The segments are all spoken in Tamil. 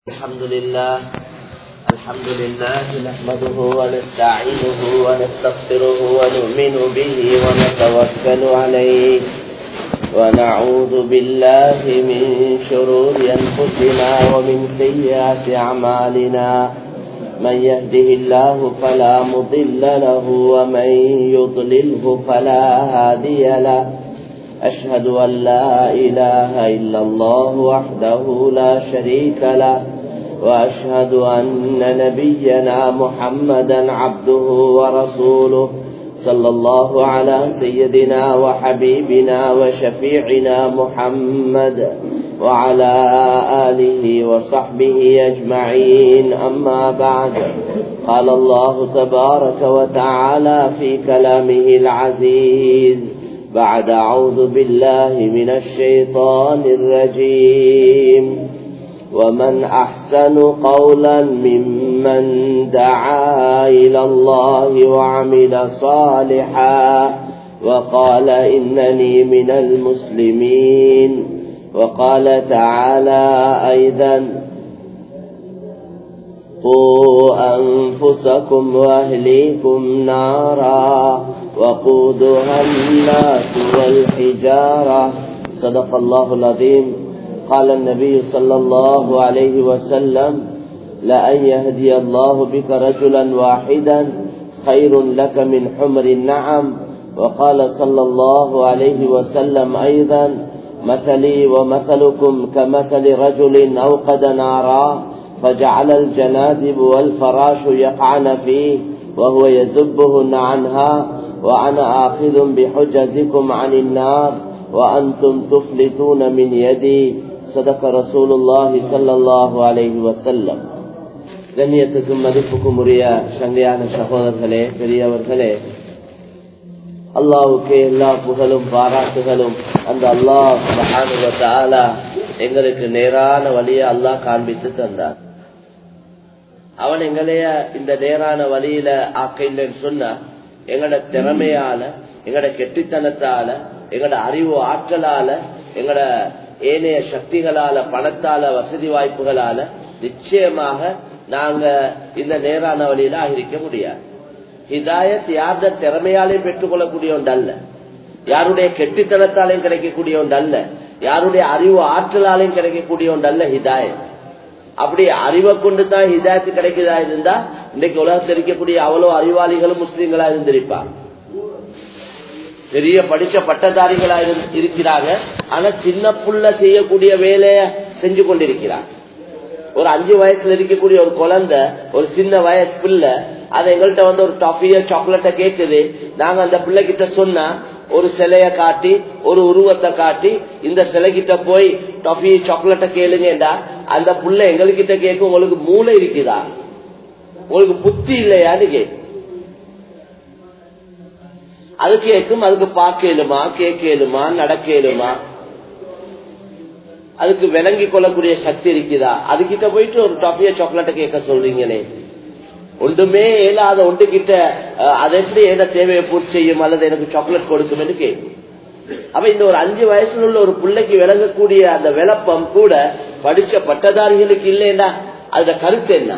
الحمد لله الحمد لله نحمده ونستعينه ونستغفره ونؤمن به ونتوكل عليه ونعوذ بالله من شرور أنفسنا ومن سيئات أعمالنا من يهده الله فلا مضل له ومن يضلله فلا هادي له أشهد أن لا إله إلا الله وحده لا شريك له وأشهد أن نبينا محمدا عبده ورسوله صلى الله على سيدنا وحبيبنا وشفيعنا محمد وعلى آله وصحبه أجمعين أما بعد قال الله تبارك وتعالى في كلامه العزيز بعد أعوذ بالله من الشيطان الرجيم ومن أحسن قولا ممن دعا إلى الله وعمل صالحا وقال إنني من المسلمين وقال تعالى أيضا قوا أنفسكم وأهليكم نارا وقودها الناس والحجارة صدق الله العظيم قال النبي صلى الله عليه وسلم لأن يهدي الله بك رجلا واحدا خير لك من حمر النعم وقال صلى الله عليه وسلم أيضا مثلي ومثلكم كمثل رجل أوقد نارا فجعل الجنادب والفراش يقعن فيه وهو يذبهن عنها وأنا آخذ بحجزكم عن النار وأنتم تفلتون من يدي صدق رسول الله صلى الله عليه وسلم கண்ணியத்துக்கும் மதிப்புக்கும் உரிய சங்கையான சகோதரர்களே பெரியவர்களே அல்லாவுக்கு எல்லா புகழும் பாராட்டுகளும் அந்த அல்லாஹ் எங்களுக்கு நேரான வழியை அல்லாஹ் காண்பித்து தந்தார் அவன் எங்களைய இந்த நேரான வழியில ஆக்கைன்னு சொன்ன எங்கட திறமையால எங்கட கெட்டித்தனத்தால எங்கட அறிவு ஆற்றலால எங்கட ஏனைய சக்திகளால பணத்தால வசதி வாய்ப்புகளால நிச்சயமாக நாங்க இந்த நேரான வழியில ஆகிரிக்க முடியாது ஹிதாயத் யார்த திறமையாலையும் பெற்றுக்கொள்ளக்கூடிய ஒன்று அல்ல யாருடைய கெட்டித்தனத்தாலையும் கிடைக்கக்கூடிய ஒன்று அல்ல யாருடைய அறிவு ஆற்றலாலையும் கிடைக்கக்கூடிய ஒன்று அல்ல ஹிதாயத் அப்படி அறிவை கொண்டு தான் ஹிதாயத்து கிடைக்குதா இருந்தா இன்றைக்கு உலகத்தில் இருக்கக்கூடிய அவ்வளவு அறிவாளிகளும் முஸ்லீம்களா இருந்திருப்பாங்க பெரிய படிச்ச பட்டதாரிகளா இருக்கிறாங்க ஆனா சின்ன புள்ள செய்யக்கூடிய வேலைய செஞ்சு கொண்டிருக்கிறாங்க ஒரு அஞ்சு வயசுல இருக்கக்கூடிய ஒரு குழந்தை ஒரு சின்ன வயசு பிள்ளை அது எங்கள்கிட்ட வந்து ஒரு டாஃபிய சாக்லேட்டை கேட்குது நாங்க அந்த பிள்ளை கிட்ட சொன்னா ஒரு சிலைய காட்டி ஒரு உருவத்தை காட்டி இந்த சிலை கிட்ட போய் டாஃபி சாக்லேட்டை கேளுங்கடா அந்த புள்ள எங்ககிட்ட கேட்கும் உங்களுக்கு மூளை இருக்குதா உங்களுக்கு புத்தி இல்லையான்னு கேட்கும் அது கேட்கும் அதுக்கு பார்க்கலுமா கேட்கலுமா நடக்கலுமா அதுக்கு விளங்கி கொள்ளக்கூடிய சக்தி இருக்குதா அதுகிட்ட போயிட்டு ஒரு டாஃபிய சாக்லேட்டை கேட்க சொல்றீங்களே ஒன்றுமே இயலாத ஒன்று கிட்ட அதை எப்படி என்ன தேவையை பூர்த்தி செய்யும் அல்லது எனக்கு சாக்லேட் கொடுக்கும் கேட்கும் அப்ப இந்த ஒரு அஞ்சு வயசுல உள்ள ஒரு பிள்ளைக்கு விளங்கக்கூடிய அந்த விளப்பம் கூட படிச்ச பட்டதாரிகளுக்கு இல்லைன்னா அதுல கருத்து என்ன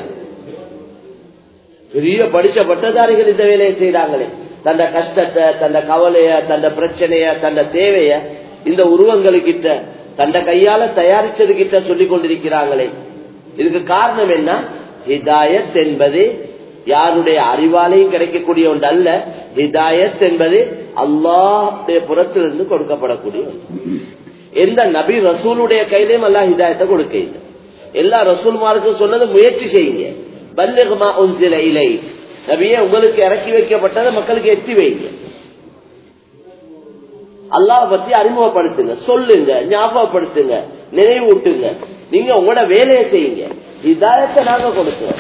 பெரிய படிச்ச பட்டதாரிகள் இந்த வேலையை செய்யறாங்களே தந்த கஷ்டத்தை தந்த கவலைய தந்த பிரச்சனைய தந்த தேவைய இந்த உருவங்களுக்கிட்ட தந்த கையால தயாரிச்சது கிட்ட சொல்லிக் கொண்டிருக்கிறாங்களே இதுக்கு காரணம் என்ன ஹிதாயத் என்பது யாருடைய அறிவாலையும் கிடைக்கக்கூடிய ஒன்று அல்ல ஹிதாயத் என்பது அல்லாஹுடைய புறத்திலிருந்து கொடுக்கப்படக்கூடிய எந்த நபி ரசூலுடைய கையிலையும் அல்லா ஹிதாயத்தை கொடுக்க இல்லை எல்லா ரசூல்மாருக்கும் சொன்னது முயற்சி செய்யுங்க பல்லுகுமா உன்சில இலை நபியே உங்களுக்கு இறக்கி வைக்கப்பட்டதை மக்களுக்கு எத்தி வைங்க அல்லாஹ் பத்தி அறிமுகப்படுத்துங்க சொல்லுங்க ஞாபகப்படுத்துங்க நினைவூட்டுங்க நீங்க உங்களோட வேலையை செய்யுங்க இதாயத்தை நாங்க கொடுக்கிறோம்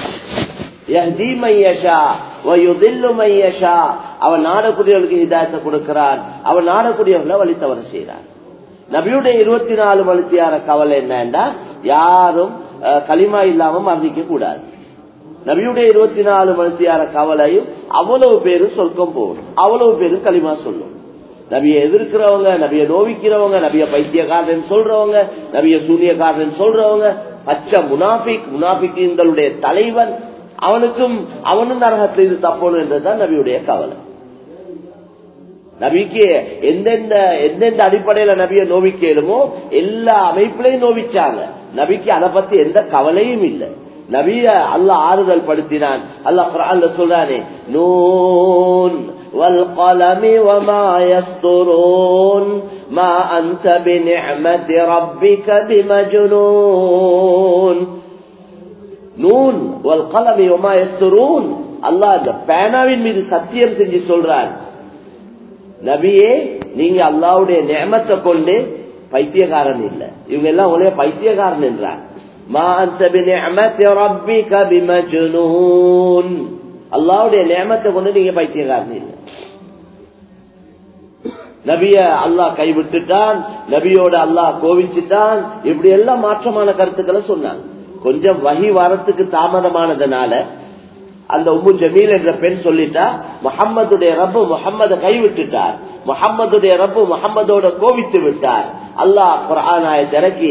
அவன் நாடக்கூடியவர்களுக்கு இதாயத்தை கொடுக்கிறான் அவன் நாடக்கூடியவர்களை வழி தவறு செய்யறான் நபியுடைய இருபத்தி நாலு மணித்தியார கவலை என்னன்னா யாரும் களிமா இல்லாம மரணிக்க கூடாது நபியுடைய இருபத்தி நாலு மணித்தியார கவலையும் அவ்வளவு பேரும் சொர்க்கம் போகணும் அவ்வளவு பேரும் களிமா சொல்லும் நபியை எதிர்க்கிறவங்க நபியை நோவிக்கிறவங்க நபிய பைத்தியக்காரன் சொல்றவங்க நபிய சூனியக்காரன் சொல்றவங்க பச்சை முனாபிக் முனாபிக்குங்களுடைய தலைவன் அவனுக்கும் அவனும் நரகத்தில் இது தப்பணும் என்றதுதான் நபியுடைய கவலை நபிக்கு எந்தெந்த எந்தெந்த அடிப்படையில நபிய நோவிக்கலுமோ எல்லா அமைப்பிலையும் நோவிச்சாங்க நபிக்கு அதை பத்தி எந்த கவலையும் இல்லை நபிய அல்ல ஆறுதல் படுத்தினான் அல்ல குரான்ல சொல்றானே நூன் والقلم وما يسطرون ما أنت بنعمة ربك بمجنون நூன் வல் கலமி ஒமா எஸ்துரூன் அல்லாஹ் இந்த பேனாவின் மீது சத்தியம் செஞ்சு சொல்றான் நபியே நீங்க அல்லாவுடைய நியமத்தை கொண்டு பைத்தியக்காரன் இல்ல இவங்க எல்லாம் ஒரே பைத்தியக்காரன் என்றார் அல்லாவுடைய நியமத்தை கொண்டு நீங்க பைத்தியக்காரன் இல்லை நபிய அல்லாஹ் கைவிட்டுட்டான் நபியோட அல்லாஹ் கோவிச்சுட்டான் இப்படி எல்லாம் மாற்றமான கருத்துக்களை சொன்னாங்க கொஞ்சம் வகி வாரத்துக்கு தாமதமானதுனால அந்த உம்மு ஜமீல் என்ற பெண் சொல்லிட்டா முகம்மதுடைய ரப்பு முகம்மத கைவிட்டுட்டார் முகம்மதுடைய ரப்பு முகம்மதோட கோவித்து விட்டார் அல்லாஹ் குரானாய திறக்கி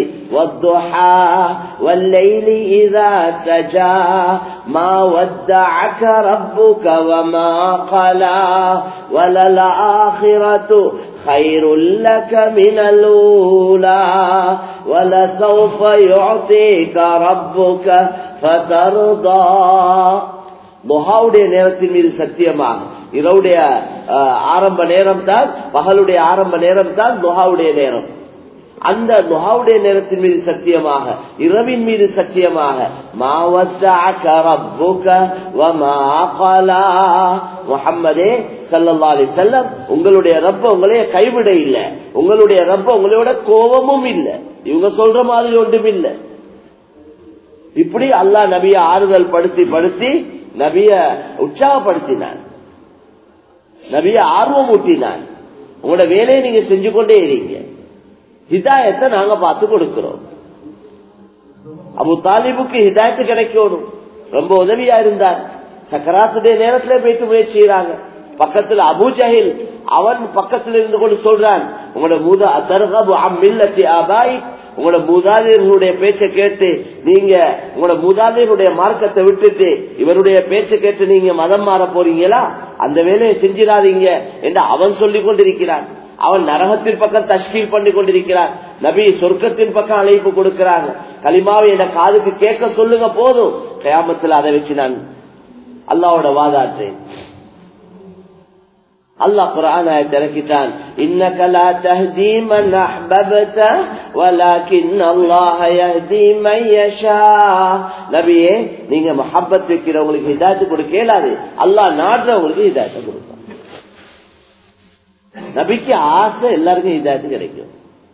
والليل إذا سجى ما ودعك ربك وما قلى وللآخرة خير لك من الأولى ولسوف يعطيك ربك فترضى முகாவுடைய நேரத்தின் மீது சத்தியமாக இரவுடைய ஆரம்ப நேரம் தான் பகலுடைய ஆரம்ப நேரம் தான் துஹாவுடைய நேரம் அந்த துஹாவுடைய நேரத்தின் மீது சத்தியமாக இரவின் மீது சத்தியமாக முகம்மதே சல்லா அலி செல்லம் உங்களுடைய ரப்ப உங்களைய கைவிட இல்ல உங்களுடைய ரப்ப உங்களோட கோபமும் இல்ல இவங்க சொல்ற மாதிரி ஒன்றும் இல்ல இப்படி அல்லாஹ் நபிய ஆறுதல் படுத்தி படுத்தி நபிய உற்சாகப்படுத்தினான் நபிய ஆர்வம் ஊட்டினான் உங்களோட வேலையை நீங்க செஞ்சு கொண்டே இருங்க ஹிதாயத்தை நாங்க பார்த்து கொடுக்கிறோம் அபு தாலிபுக்கு ஹிதாயத்து கிடைக்கணும் ரொம்ப உதவியா இருந்தார் சக்கராத்துடைய நேரத்துல போயிட்டு முயற்சி செய்யறாங்க பக்கத்துல அபு ஜஹில் அவன் பக்கத்துல இருந்து கொண்டு சொல்றான் உங்களோட மூதா தர்கபு அம்மில்லத்தி அபாய் உங்களோட மூதாதையர்களுடைய பேச்சை கேட்டு நீங்க உங்களோட மூதாதையருடைய மார்க்கத்தை விட்டுட்டு இவருடைய பேச்சை கேட்டு நீங்க மதம் மாற போறீங்களா அந்த வேலையை செஞ்சிடாதீங்க என்று அவன் சொல்லிக் கொண்டிருக்கிறான் அவன் நரகத்தின் பக்கம் தஷ்கீல் பண்ணி கொண்டிருக்கிறான் நபி சொர்க்கத்தின் பக்கம் அழைப்பு கொடுக்கிறாங்க களிமாவை என காதுக்கு கேட்க சொல்லுங்க போதும் கயாமத்தில் அதை வச்சு நான் அல்லாவோட வாதாற்றேன் அல்லாஹ் குரான திறக்கிட்டான் இன்னக லா தஹ்தி மன் அஹ்பப்த வலக்கின் அல்லாஹ் யஹ்தி மன் யஷா நபியே நீங்க மஹப்பத் வைக்கிறவங்களுக்கு ஹிதாயத் கொடுக்க இயலாது அல்லாஹ் நாடுறவங்களுக்கு ஹிதாயத்தை கொடுப்பான் நபிக்கு ஆசை எல்லாருக்கும் ஹிதாயத்து கிடைக்கும்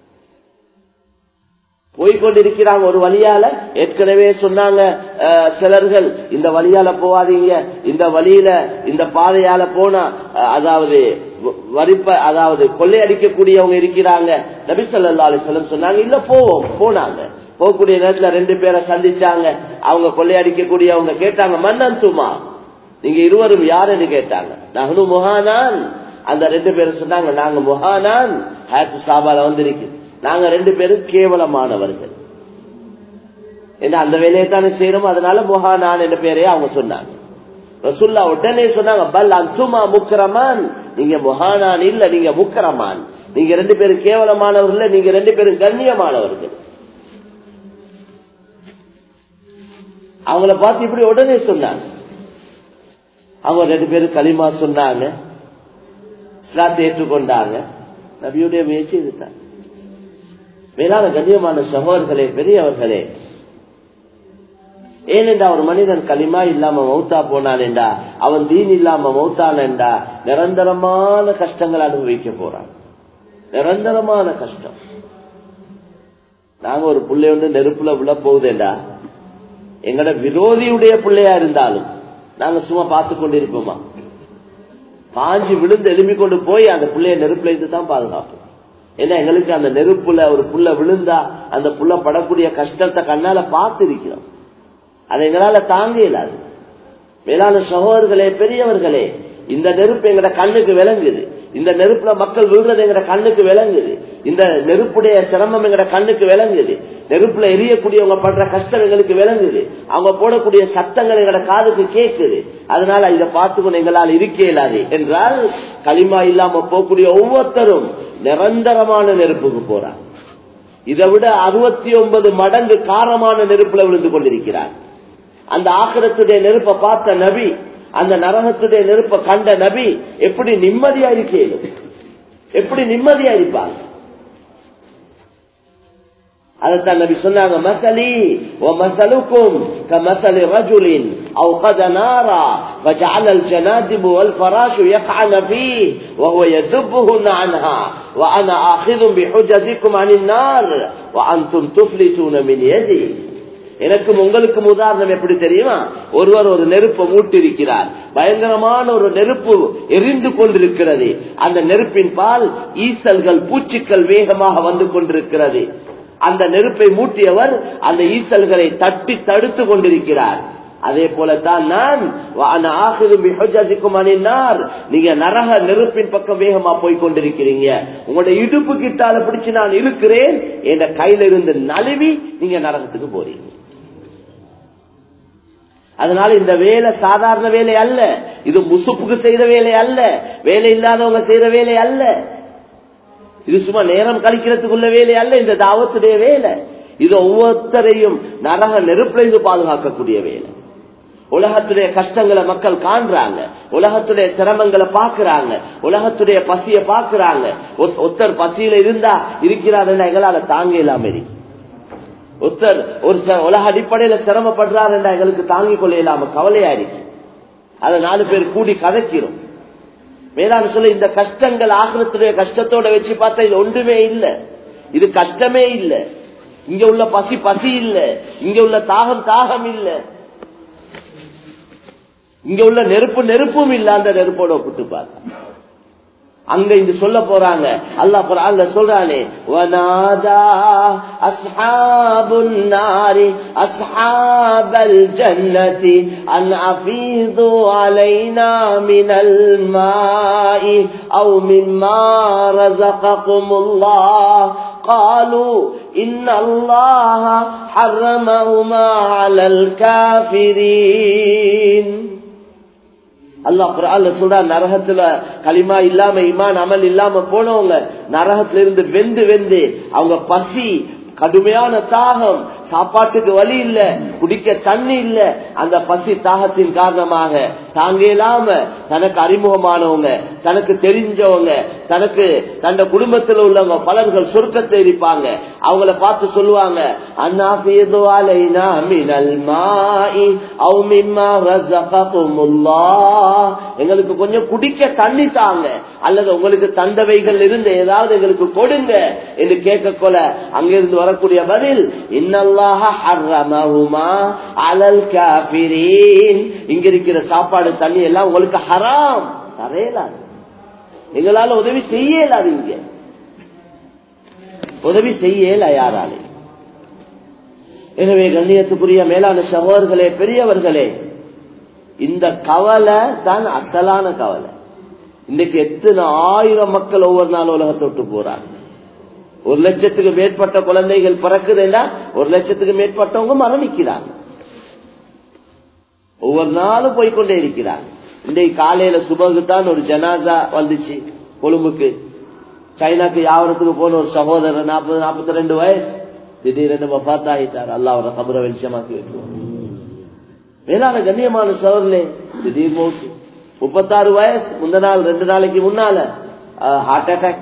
போய்கொண்டிருக்கிறாங்க ஒரு வழியால ஏற்கனவே சொன்னாங்க சிலர்கள் இந்த வழியால போவாதீங்க இந்த வழியில இந்த பாதையால போனா அதாவது வரிப்ப அதாவது கொள்ளையடிக்கக்கூடியவங்க இருக்கிறாங்க நபி சொல்லா அலிஸ்லம் சொன்னாங்க இல்ல போவோம் போனாங்க போகக்கூடிய நேரத்துல ரெண்டு பேரை சந்திச்சாங்க அவங்க கொள்ளையடிக்கக்கூடியவங்க கேட்டாங்க மன்னன் சுமா நீங்க இருவரும் யாருன்னு கேட்டாங்க நகனு முகானான் அந்த ரெண்டு பேரும் சொன்னாங்க நாங்க முகானான் ஹேத்து சாபால வந்திருக்கு நாங்க ரெண்டு பேரும் கேவலமானவர்கள் ஏன்னா அந்த வேலையை தானே செய்யறோம் அதனால முகானான் என்ற பேரையே அவங்க சொன்னாங்க ரசுல்லா உடனே சொன்னாங்க பல் அந்துமா முக்கரமான் நீங்க முகானான் இல்ல நீங்க முக்கரமான் நீங்க ரெண்டு பேரும் கேவலமானவர்கள் நீங்க ரெண்டு பேரும் கண்ணியமானவர்கள் அவங்கள பார்த்து இப்படி உடனே சொன்னாங்க அவங்க ரெண்டு பேரும் களிமா சொன்னாங்க இஸ்லாத்தை ஏற்றுக்கொண்டாங்க நபியுடைய முயற்சி இதுதான் மேலான கண்ணியமான சகோதரர்களே பெரியவர்களே ஏனென்றா ஒரு மனிதன் களிமா இல்லாம மௌத்தா போனான் என்றா அவன் தீன் இல்லாம மௌத்தான் என்றா நிரந்தரமான கஷ்டங்கள் அனுபவிக்க போறான் நிரந்தரமான கஷ்டம் நாங்க ஒரு பிள்ளை ஒன்று நெருப்புல உள்ள போகுதேண்டா எங்கட விரோதியுடைய பிள்ளையா இருந்தாலும் நாங்க சும்மா பார்த்து கொண்டிருப்போமா பாஞ்சு விழுந்து எழுப்பி கொண்டு போய் அந்த பிள்ளைய நெருப்புல இருந்து தான் பாதுகாப்போம் ஏன்னா எங்களுக்கு அந்த நெருப்புல ஒரு புள்ள விழுந்தா அந்த புள்ள படக்கூடிய கஷ்டத்தை கண்ணால பார்த்து இருக்கிறோம் அதை எங்களால தாங்க இயலாது மேலான சகோதரர்களே பெரியவர்களே இந்த நெருப்பு எங்கட கண்ணுக்கு விளங்குது இந்த நெருப்புல மக்கள் விழுறது எங்கட கண்ணுக்கு விளங்குது இந்த நெருப்புடைய சிரமம் எங்கட கண்ணுக்கு விளங்குது நெருப்புல எரியக்கூடியவங்க படுற கஷ்டம் எங்களுக்கு விளங்குது அவங்க போடக்கூடிய சத்தங்கள் எங்களோட காதுக்கு கேட்குது அதனால இதை பார்த்துக்கொண்டு எங்களால் இருக்க இயலாது என்றால் களிமா இல்லாம போகக்கூடிய ஒவ்வொருத்தரும் நிரந்தரமான நெருப்புக்கு போறாங்க இதை விட அறுபத்தி ஒன்பது மடங்கு காரமான நெருப்புல விழுந்து கொண்டிருக்கிறார் அந்த ஆக்கிரத்துடைய நெருப்பை பார்த்த நபி அந்த நரகத்துடைய நெருப்பை கண்ட நபி எப்படி நிம்மதியா இருக்கேன் எப்படி நிம்மதியா இருப்பாங்க அதைத்தான் நபி சொன்னாங்க மசலி ومثلكم كمثل رجل أوقد نارا فجعل الجنادب والفراش يقعن فيه وهو يذبهن عنها وأنا آخذ بحجزكم عن النار وأنتم تفلتون من يدي எனக்கும் உங்களுக்கும் உதாரணம் எப்படி தெரியுமா ஒருவர் ஒரு நெருப்பை மூட்டிருக்கிறார் பயங்கரமான ஒரு நெருப்பு எரிந்து கொண்டிருக்கிறது அந்த நெருப்பின் பால் ஈசல்கள் பூச்சிக்கள் வேகமாக வந்து கொண்டிருக்கிறது அந்த நெருப்பை மூட்டியவர் அந்த ஈசல்களை தட்டி தடுத்து கொண்டிருக்கிறார் அதே போலத்தான் நான் நீங்க நரக நெருப்பின் பக்கம் வேகமா போய் கொண்டிருக்கிறீங்க உங்களுடைய இடுப்பு கிட்டால பிடிச்சு நான் இருக்கிறேன் என் கையில இருந்து நழுவி நீங்க நரகத்துக்கு போறீங்க அதனால இந்த வேலை சாதாரண வேலை அல்ல இது முசுப்புக்கு செய்த வேலை அல்ல வேலை இல்லாதவங்க செய்யற வேலை அல்ல இது சும்மா நேரம் கழிக்கிறதுக்குள்ள வேலை அல்ல இந்த தாவத்துடைய வேலை இது ஒவ்வொருத்தரையும் நரக நெருப்புல இருந்து பாதுகாக்கக்கூடிய வேலை உலகத்துடைய கஷ்டங்களை மக்கள் காண்றாங்க உலகத்துடைய சிரமங்களை பாக்குறாங்க உலகத்துடைய பசிய பாக்குறாங்க ஒருத்தர் பசியில இருந்தா இருக்கிறார் எங்களால தாங்க இல்லாம இருக்கு ஒருத்தர் ஒரு உலக அடிப்படையில சிரமப்படுறார் என்றா எங்களுக்கு தாங்கிக் கொள்ள இல்லாம கவலையா இருக்கு அதை நாலு பேர் கூடி கதைக்கிறோம் வேளாண் சொல்ல இந்த கஷ்டங்கள் ஆகிரத்துடைய கஷ்டத்தோட வச்சு பார்த்தா இது ஒன்றுமே இல்ல இது கஷ்டமே இல்ல இங்க உள்ள பசி பசி இல்ல இங்க உள்ள தாகம் தாகம் இல்ல இங்க உள்ள நெருப்பு நெருப்பும் இல்ல அந்த நெருப்போட ஒப்பிட்டு பார்த்தா அங்க இங்க சொல்ல போறாங்க அல்லா குரான்ல சொல்றானே வனாதா அஸ்ஹாபுன் நாரி அஸ்ஹாபல் ஜன்னதி அன் அஃபீது அலைனா மினல் மாஇ அவ் மிம்மா ரஸககுமுல்லாஹ் قالوا إن الله حرمهما على الكافرين அல்லாஹ் குரான்ல சொல்றா நரகத்துல களிமா இல்லாம இமான் அமல் இல்லாம போனவங்க நரகத்துல இருந்து வெந்து வெந்து அவங்க பசி கடுமையான தாகம் சாப்பாட்டுக்கு வழி இல்ல குடிக்க தண்ணி இல்ல அந்த பசி தாகத்தின் காரணமாக தாங்க இல்லாம தனக்கு அறிமுகமானவங்க தனக்கு தெரிஞ்சவங்க தனக்கு தந்த குடும்பத்தில் உள்ளவங்க பலர்கள் சொர்க்கத்தை இருப்பாங்க அவங்கள பார்த்து சொல்லுவாங்க அண்ணா பேதுவாலைனா மினல் மாஇ அவ் மிம்மா ரஸககுமுல்லாஹ் எங்களுக்கு கொஞ்சம் குடிக்க தண்ணி தாங்க அல்லது உங்களுக்கு தந்தவைகள் இருந்து ஏதாவது எங்களுக்கு கொடுங்க என்று கேட்க கொல அங்கிருந்து வரக்கூடிய பதில் இன்னல்லாஹ ஹர்ரமஹுமா அலல் காஃபிரீன் இங்க இருக்கிற சாப்பாடு தண்ணி எல்லாம் உங்களுக்கு ஹராம் தரையலாது எங்களால உதவி செய்யலாது இங்க உதவி செய்யல யாராலே எனவே கண்ணியத்துக்குரிய மேலான சகோதர்களே பெரியவர்களே இந்த கவலை தான் அசலான கவலை இன்னைக்கு எத்தனை ஆயிரம் மக்கள் ஒவ்வொரு நாள் உலகத்தை விட்டு போறாங்க ஒரு லட்சத்துக்கு மேற்பட்ட குழந்தைகள் பிறக்குதுன்னா ஒரு லட்சத்துக்கு மேற்பட்டவங்க மரணிக்கிறாங்க ஒவ்வொரு நாளும் போய்கொண்டே இருக்கிறாங்க இன்றைக்கு காலையில சுபகு தான் ஒரு ஜனாசா வந்துச்சு கொழும்புக்கு சைனாக்கு யாவரத்துக்கு போன ஒரு சகோதரர் நாற்பது நாற்பத்தி ரெண்டு வயசு திடீரென்று பார்த்தாகிட்டார் அல்ல அவரை கபரை வெளிச்சமாக்கி வைக்குவோம் மேலான கண்ணியமான சோழர்களே திடீர் மௌத்து முப்பத்தாறு வயசு முந்த நாள் ரெண்டு நாளைக்கு முன்னால ஹார்ட் அட்டாக்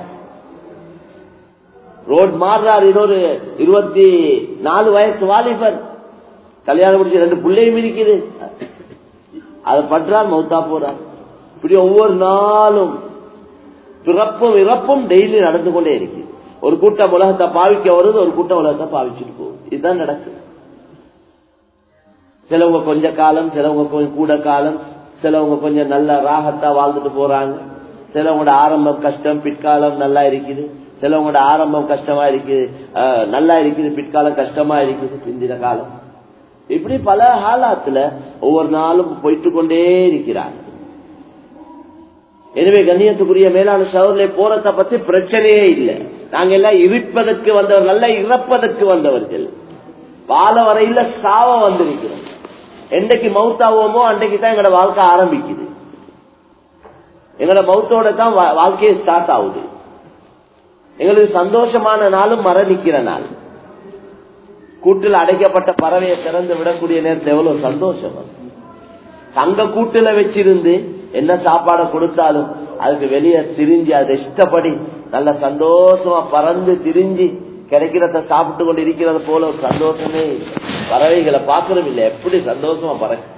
ரோட் மாறுறார் இன்னொரு இருபத்தி நாலு வயசு வாலிபர் கல்யாணம் முடிச்சு ரெண்டு பிள்ளையும் இருக்குது அதை பற்றார் மௌத்தா போறார் இப்படி ஒவ்வொரு நாளும் பிறப்பும் இறப்பும் டெய்லி நடந்து கொண்டே இருக்கு ஒரு கூட்டம் உலகத்தை பாவிக்க வருது ஒரு கூட்டம் உலகத்தை பாவிச்சுட்டு போகுது இதுதான் நடக்குது சிலவங்க கொஞ்ச காலம் சிலவங்க கொஞ்சம் கூட காலம் சிலவங்க கொஞ்சம் நல்ல ராகத்தா வாழ்ந்துட்டு போறாங்க சிலவங்களோட ஆரம்பம் கஷ்டம் பிற்காலம் நல்லா இருக்குது சிலவங்களோட ஆரம்பம் கஷ்டமா இருக்குது நல்லா இருக்குது பிற்காலம் கஷ்டமா இருக்குது பிந்தின காலம் இப்படி பல ஹாலாத்துல ஒவ்வொரு நாளும் போயிட்டு கொண்டே இருக்கிறாங்க எனவே கண்ணியத்துக்குரிய மேலான சவர்ல போறத பத்தி பிரச்சனையே இல்லை நாங்க எல்லாம் இருப்பதற்கு வந்தவர்கள் அல்ல இறப்பதற்கு வந்தவர்கள் வாழ வரையில சாவ வந்திருக்கிறோம் என்றைக்கு மவுத்தாவோமோ அன்றைக்கு தான் எங்களோட வாழ்க்கை ஆரம்பிக்குது எங்களோட மவுத்தோட தான் வா- வாழ்க்கையே ஸ்டார்ட் ஆகுது எங்களுக்கு சந்தோஷமான நாளும் மரணிக்கிற நாள் கூட்டில் அடைக்கப்பட்ட பறவையை திறந்து விடக்கூடிய நேரத்தில் எவ்வளவு சந்தோஷம் அது. தங்க கூட்டுல வச்சிருந்து என்ன சாப்பாடை கொடுத்தாலும் அதுக்கு வெளியே திரிஞ்சு அதை இஷ்டப்படி நல்ல சந்தோஷமா பறந்து திரிஞ்சு கிடைக்கிறத சாப்பிட்டு கொண்டு இருக்கிறது போல ஒரு சந்தோஷமே இல்லை. பறவைகளை பார்க்கறோம் இல்லை எப்படி சந்தோஷமா பறக்க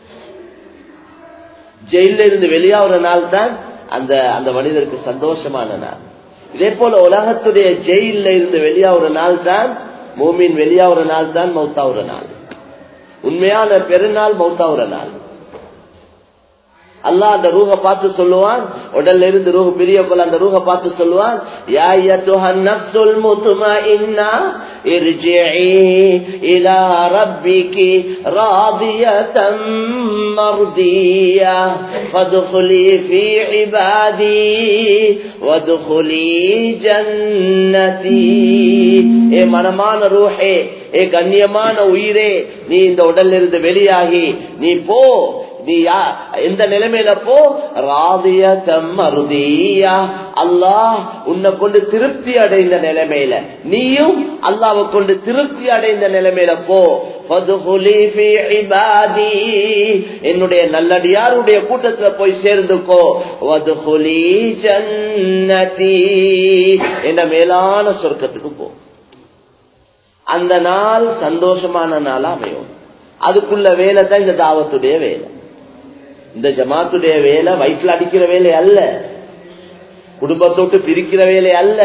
ஜெயில இருந்து வெளியாகிற நாள் தான் அந்த அந்த மனிதருக்கு சந்தோஷமான நாள் இதே போல உலகத்துடைய ஜெயில இருந்து வெளியாகிற நாள் தான் மூமின் வெளியாகிற நாள் தான் மௌத்தாவுற நாள் உண்மையான பெருநாள் மௌத்தாவுற நாள் அல்லாஹ் அந்த ரூஹ பார்த்து சொல்லுவான் உடல்ல இருந்து ரூஹ் பிரிய போல அந்த ரூஹ பார்த்து சொல்லுவான் யா அய்யத்துஹன் நஃப்ஸுல் முத்மஇன்னா இர்ஜிஇ இலா ரப்பிகி ராதியதம் மர்தியா ஃபத்குலி ஃபீ இபாதி வத்குலி ஜன்னதி ஏ மனமான ரூஹே ஏ கண்ணியமான உயிரே நீ இந்த உடல்ல இருந்து வெளியாகி நீ போ நீ யா- எந்த நிலைமையில போ ராதிய மருதியா அல்லாஹ் உன்னை கொண்டு திருப்தி அடைந்த நிலைமையில நீயும் அல்லாவை கொண்டு திருப்தி அடைந்த நிலைமையில போ ஃபதுகுலி ஃபீ இபாதி. என்னுடைய நல்லடியாருடைய கூட்டத்துல போய் சேர்ந்துக்கோ வதுகுலி ஜன்னதி என்ற மேலான சொர்க்கத்துக்கு போ அந்த நாள் சந்தோஷமான நாளா அமையும் அதுக்குள்ள வேலை தான் இந்த தாவத்துடைய வேலை இந்த ஜமாத்துடைய வேலை வயிற்றுல அடிக்கிற வேலை அல்ல குடும்பத்தோட்டு பிரிக்கிற வேலை அல்ல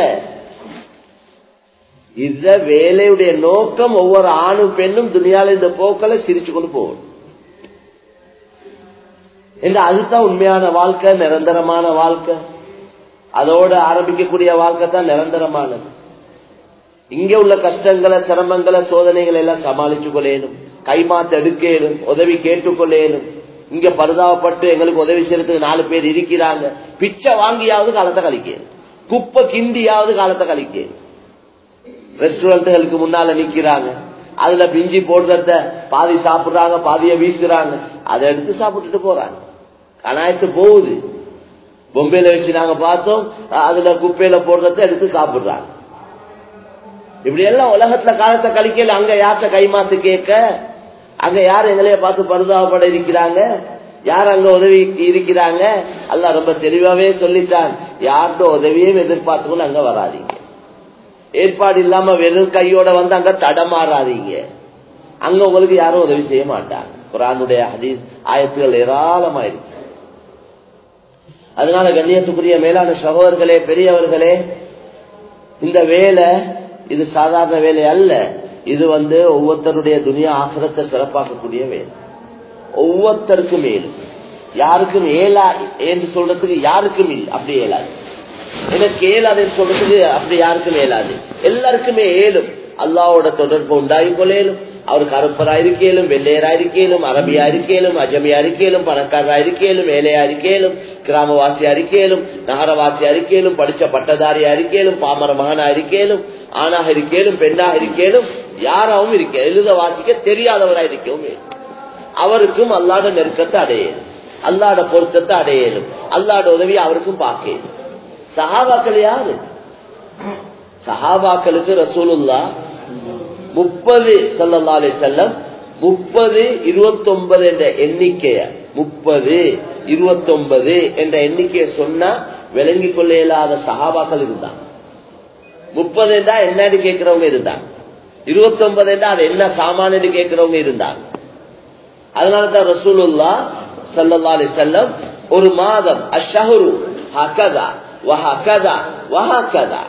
இந்த வேலையுடைய நோக்கம் ஒவ்வொரு ஆணும் பெண்ணும் துணியால இந்த போக்களை சிரிச்சு கொண்டு போகணும் இந்த அதுதான் உண்மையான வாழ்க்கை நிரந்தரமான வாழ்க்கை அதோட ஆரம்பிக்கக்கூடிய வாழ்க்கை தான் நிரந்தரமானது இங்க உள்ள கஷ்டங்களை சிரமங்களை சோதனைகளை எல்லாம் சமாளிச்சு கொள்ளேனும் கைமாத்த எடுக்கலும் உதவி கேட்டுக்கொள்ளேனும் இங்க பரிதாபப்பட்டு எங்களுக்கு உதவி செய்யறதுக்கு நாலு பேர் இருக்கிறாங்க பிச்சை வாங்கியாவது காலத்தை கழிக்கணும் குப்பை கிண்டியாவது காலத்தை கழிக்கணும் ரெஸ்டாரண்ட்டுகளுக்கு முன்னால நிக்கிறாங்க அதுல பிஞ்சி போடுறத பாதி சாப்பிடுறாங்க பாதிய வீசுறாங்க அதை எடுத்து சாப்பிட்டுட்டு போறாங்க கணாயத்து போகுது பொம்பையில வச்சு நாங்க பார்த்தோம் அதுல குப்பையில போடுறத எடுத்து சாப்பிடுறாங்க இப்படி எல்லாம் உலகத்துல காலத்தை கழிக்கல அங்க யார்கிட்ட கைமாத்து கேட்க அங்க யார் எங்களைய பார்த்து பரிதாபப்பட இருக்கிறாங்க யார் அங்க உதவி இருக்கிறாங்க அல்ல ரொம்ப தெளிவாவே சொல்லிட்டான் யார்கிட்ட உதவியும் எதிர்பார்த்துக்கணும் அங்க வராதீங்க ஏற்பாடு இல்லாம வெறும் கையோட வந்து அங்க தடமாறாதீங்க அங்க உங்களுக்கு யாரும் உதவி செய்ய மாட்டாங்க குரானுடைய ஹதீஸ் ஆயத்துகள் ஏராளமா இருக்கு அதனால கண்ணியத்துக்குரிய மேலான சகோதரர்களே பெரியவர்களே இந்த வேலை இது சாதாரண வேலை அல்ல இது வந்து ஒவ்வொருத்தருடைய துணியா ஆசிரத்தை சிறப்பாக்கக்கூடிய வேலை ஒவ்வொருத்தருக்கும் மேலும் யாருக்கும் ஏலா என்று சொல்றதுக்கு யாருக்கும் இல்லை அப்படி ஏலாது எனக்கு ஏலாதுன்னு சொல்றதுக்கு அப்படி யாருக்கும் ஏலாது எல்லாருக்குமே ஏலும் அல்லாவோட தொடர்பு உண்டாகி கொள்ளேலும் அவர் கருப்பரா இருக்கேலும் வெள்ளையரா இருக்கேலும் அரபியா இருக்கேலும் அஜமியா இருக்கேலும் பணக்காரரா இருக்கேலும் ஏழையா இருக்கேலும் கிராமவாசியா இருக்கேலும் நகரவாசியா இருக்கேலும் படிச்ச பட்டதாரியா இருக்கேலும் பாமர மகனா இருக்கேலும் ஆணாக இருக்கேலும் பெண்ணாக இருக்கேலும் யாராவும் இருக்க எழுத வாசிக்க தெரியாதவரா இருக்கவும் அவருக்கும் அல்லாட நெருக்கத்தை அடையலும் அல்லாட பொருத்தத்தை அடையலும் அல்லாட உதவி அவருக்கும் பார்க்கலும் சஹாபாக்கள் யாரு சஹாபாக்களுக்கு ரசூலுல்லா முப்பது சல்லா அலி செல்லம் முப்பது இருபத்தி ஒன்பது என்ற எண்ணிக்கைய முப்பது இருபத்தி ஒன்பது என்ற எண்ணிக்கையை சொன்னா விளங்கிக் கொள்ள இயலாத சகாபாக்கள் இருந்தாங்க முப்பது என்றா என்னன்னு கேட்கிறவங்க இருந்தாங்க இருபத்தி ஒன்பது என்றா அது என்ன சாமானு கேட்கிறவங்க இருந்தாங்க அதனாலதான் ரசூலுல்லா சல்லா அலி செல்லம் ஒரு மாதம் அஷஹரு ஹகதா வஹகதா வஹகதா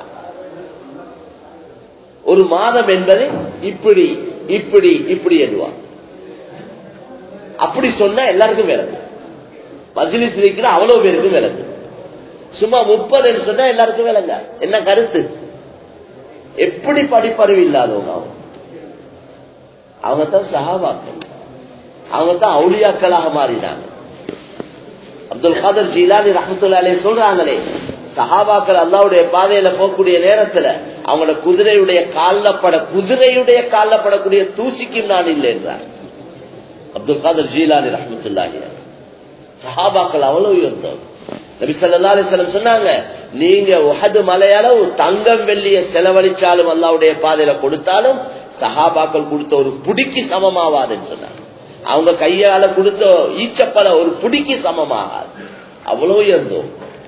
ஒரு மாதம் என்பது இப்படி இப்படி இப்படி எழுவார் அப்படி சொன்னா எல்லாருக்கும் விளங்கு மஜ்லிஸ் இருக்கிற அவ்வளவு பேருக்கும் விளங்கு சும்மா முப்பது சொன்னா எல்லாருக்கும் விளங்க என்ன கருத்து எப்படி படிப்பறிவு இல்லாதவங்க அவங்க அவங்க தான் சகாபாக்கள் அவங்க தான் அவுளியாக்களாக மாறினாங்க அப்துல் காதர் ஜீலானி ரஹமத்துல்லாலே சொல்றாங்களே சஹாபாக்கள் அல்லாவுடைய பாதையில போகக்கூடிய நேரத்துல அவங்களோட குதிரையுடைய காலப்பட குதிரையுடைய காலப்படக்கூடிய தூசிக்கும் நான் இல்லை என்றார் அப்துல் காதர் ஜீலானி ரஹமத்துல்லாஹி சஹாபாக்கள் அவ்வளவு உயர்ந்தோம் நபி ஸல்லல்லாஹு அலைஹி வஸல்லம் சொன்னாங்க நீங்க உஹது மலையளவு தங்கம் வெள்ளிய செலவழிச்சாலும் அல்லாவுடைய பாதையில கொடுத்தாலும் சஹாபாக்கள் கொடுத்த ஒரு புடிக்கு சமமாவாதுன்னு சொன்னாங்க அவங்க கையால கொடுத்த ஈச்சப்பல ஒரு புடிக்கு சமமாகாது அவ்வளவு உயர்ந்தோம்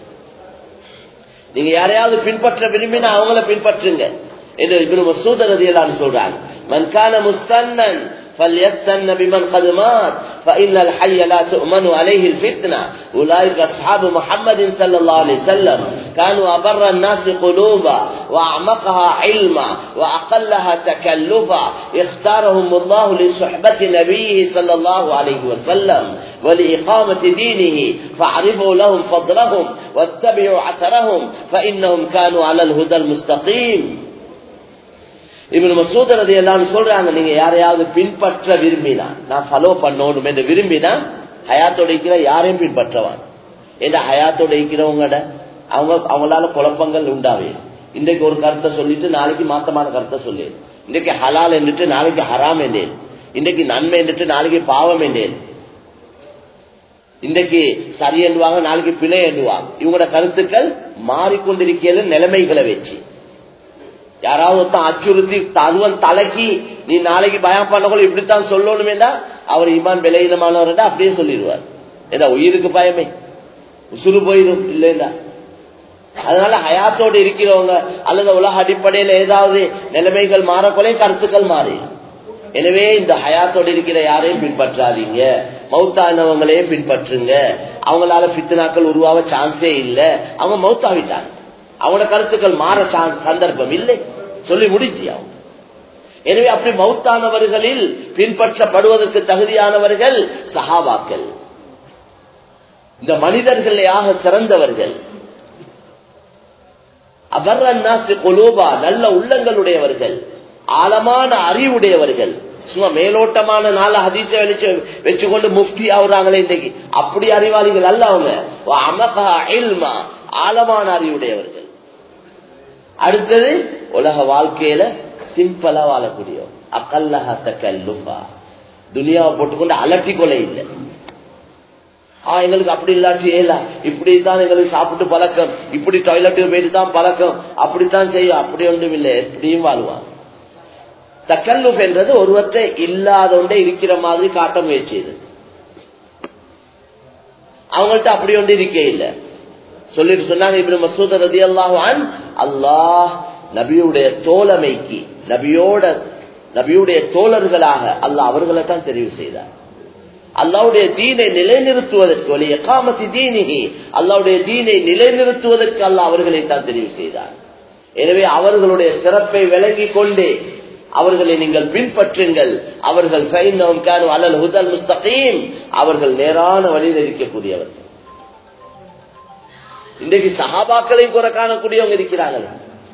நீங்க யாரையாவது பின்பற்ற விரும்பினா அவங்கள பின்பற்றுங்க என்று இப்னு மசூத் ரலியல்லாஹு சொல்றாங்க மன் கான முஸ்தன்னன் فليستن بمن قد مات فإن الحي لا تؤمن عليه الفتنة أولئك أصحاب محمد صلى الله عليه وسلم كانوا أبر الناس قلوبا وأعمقها علما وأقلها تكلفا اختارهم الله لصحبة نبيه صلى الله عليه وسلم ولإقامة دينه فاعرفوا لهم فضلهم واتبعوا عثرهم فإنهم كانوا على الهدى المستقيم இவன் மசூதரது எல்லாம் சொல்றாங்க நீங்க யாரையாவது பின்பற்ற விரும்பினா நான் ஃபாலோ பண்ணணும் என்று விரும்பினா ஹயாத்தோட இருக்கிற யாரையும் பின்பற்றவான் ஏன்னா ஹயாத்தோட இருக்கிறவங்கட அவங்க அவங்களால குழப்பங்கள் உண்டாவே இன்றைக்கு ஒரு கருத்தை சொல்லிட்டு நாளைக்கு மாத்தமான கருத்தை சொல்லு இன்றைக்கு ஹலால் என்றுட்டு நாளைக்கு ஹராம் என்றேன் இன்றைக்கு நன்மை என்றுட்டு நாளைக்கு பாவம் என்றேன் இன்றைக்கு சரி என்றுவாங்க நாளைக்கு பிழை என்றுவாங்க இவங்களோட கருத்துக்கள் மாறிக்கொண்டிருக்கிற நிலைமைகளை வச்சு யாராவது ஒருத்தன் அச்சுறுத்தி அதுவன் தலைக்கு நீ நாளைக்கு பயம் பண்ணக்குள்ள இப்படித்தான் சொல்லணுமேடா அவர் இமான் விலையினமானவர் அப்படியே சொல்லிடுவார் ஏதா உயிருக்கு பயமே உசுறு போயிடும் இல்லைண்டா அதனால ஹயாத்தோடு இருக்கிறவங்க அல்லது உலக அடிப்படையில் ஏதாவது நிலைமைகள் மாறக்கொலை கருத்துக்கள் மாறி எனவே இந்த ஹயாத்தோடு இருக்கிற யாரையும் பின்பற்றாதீங்க மௌத்தானவங்களே பின்பற்றுங்க அவங்களால பித்தனாக்கள் உருவாக சான்ஸே இல்லை அவங்க மௌத்தாவிட்டாங்க அவங்களோட கருத்துக்கள் மாற சந்தர்ப்பம் இல்லை சொல்லி முடிச்சு அவங்க எனவே அப்படி மௌத்தானவர்களில் பின்பற்றப்படுவதற்கு தகுதியானவர்கள் சஹாபாக்கள் இந்த மனிதர்களையாக சிறந்தவர்கள் அபர்னாசு கொலோபா நல்ல உள்ளங்களுடையவர்கள் ஆழமான அறிவுடையவர்கள் சும்மா மேலோட்டமான நாலு ஹதீச வெளிச்சு வச்சுக்கொண்டு முஃப்தி ஆகுறாங்களே இன்றைக்கு அப்படி அறிவாளிகள் அல்ல அவங்க அமகா இல்மா ஆழமான அறிவுடையவர்கள் அடுத்தது உலக வாழ்க்கையில சிம்பிளா வாழக்கூடிய அக்கல்லஹா தக்கல்லுபா துனியாவை போட்டுக்கொண்டு அலட்டி கொலை இல்லை ஆ எங்களுக்கு அப்படி இல்லாட்டி ஏலா இப்படித்தான் எங்களுக்கு சாப்பிட்டு பழக்கம் இப்படி டாய்லெட்டுக்கு போயிட்டு தான் பழக்கம் அப்படித்தான் செய்யும் அப்படி ஒன்றும் இல்லை எப்படியும் வாழ்வாங்க தக்கல்லுப் என்றது ஒருவற்றை இல்லாதொண்டே இருக்கிற மாதிரி காட்ட முயற்சியது அவங்கள்ட்ட அப்படி ஒன்று இருக்கே இல்லை சொல்லிட்டு சொன்னாங்க இப்படி மசூத ரதி அல்லாஹான் அல்லாஹ் நபியுடைய தோழமைக்கு நபியோட நபியுடைய தோழர்களாக அல்லாஹ் அவர்களை தான் தெரிவு செய்தார் அல்லாவுடைய தீனை நிலைநிறுத்துவதற்கு வழிய காமத்தி தீனிகி அல்லாவுடைய தீனை நிலைநிறுத்துவதற்கு அல்லாஹ் அவர்களை தான் தெரிவு செய்தார் எனவே அவர்களுடைய சிறப்பை விளங்கி கொண்டே அவர்களை நீங்கள் பின்பற்றுங்கள் அவர்கள் அலல் ஹுதல் முஸ்தகீம் அவர்கள் நேரான வழியில் இருக்கக்கூடியவர்கள் இன்றைக்கு சஹாபாக்களை குறை காணக்கூடியவங்க இருக்கிறார்கள்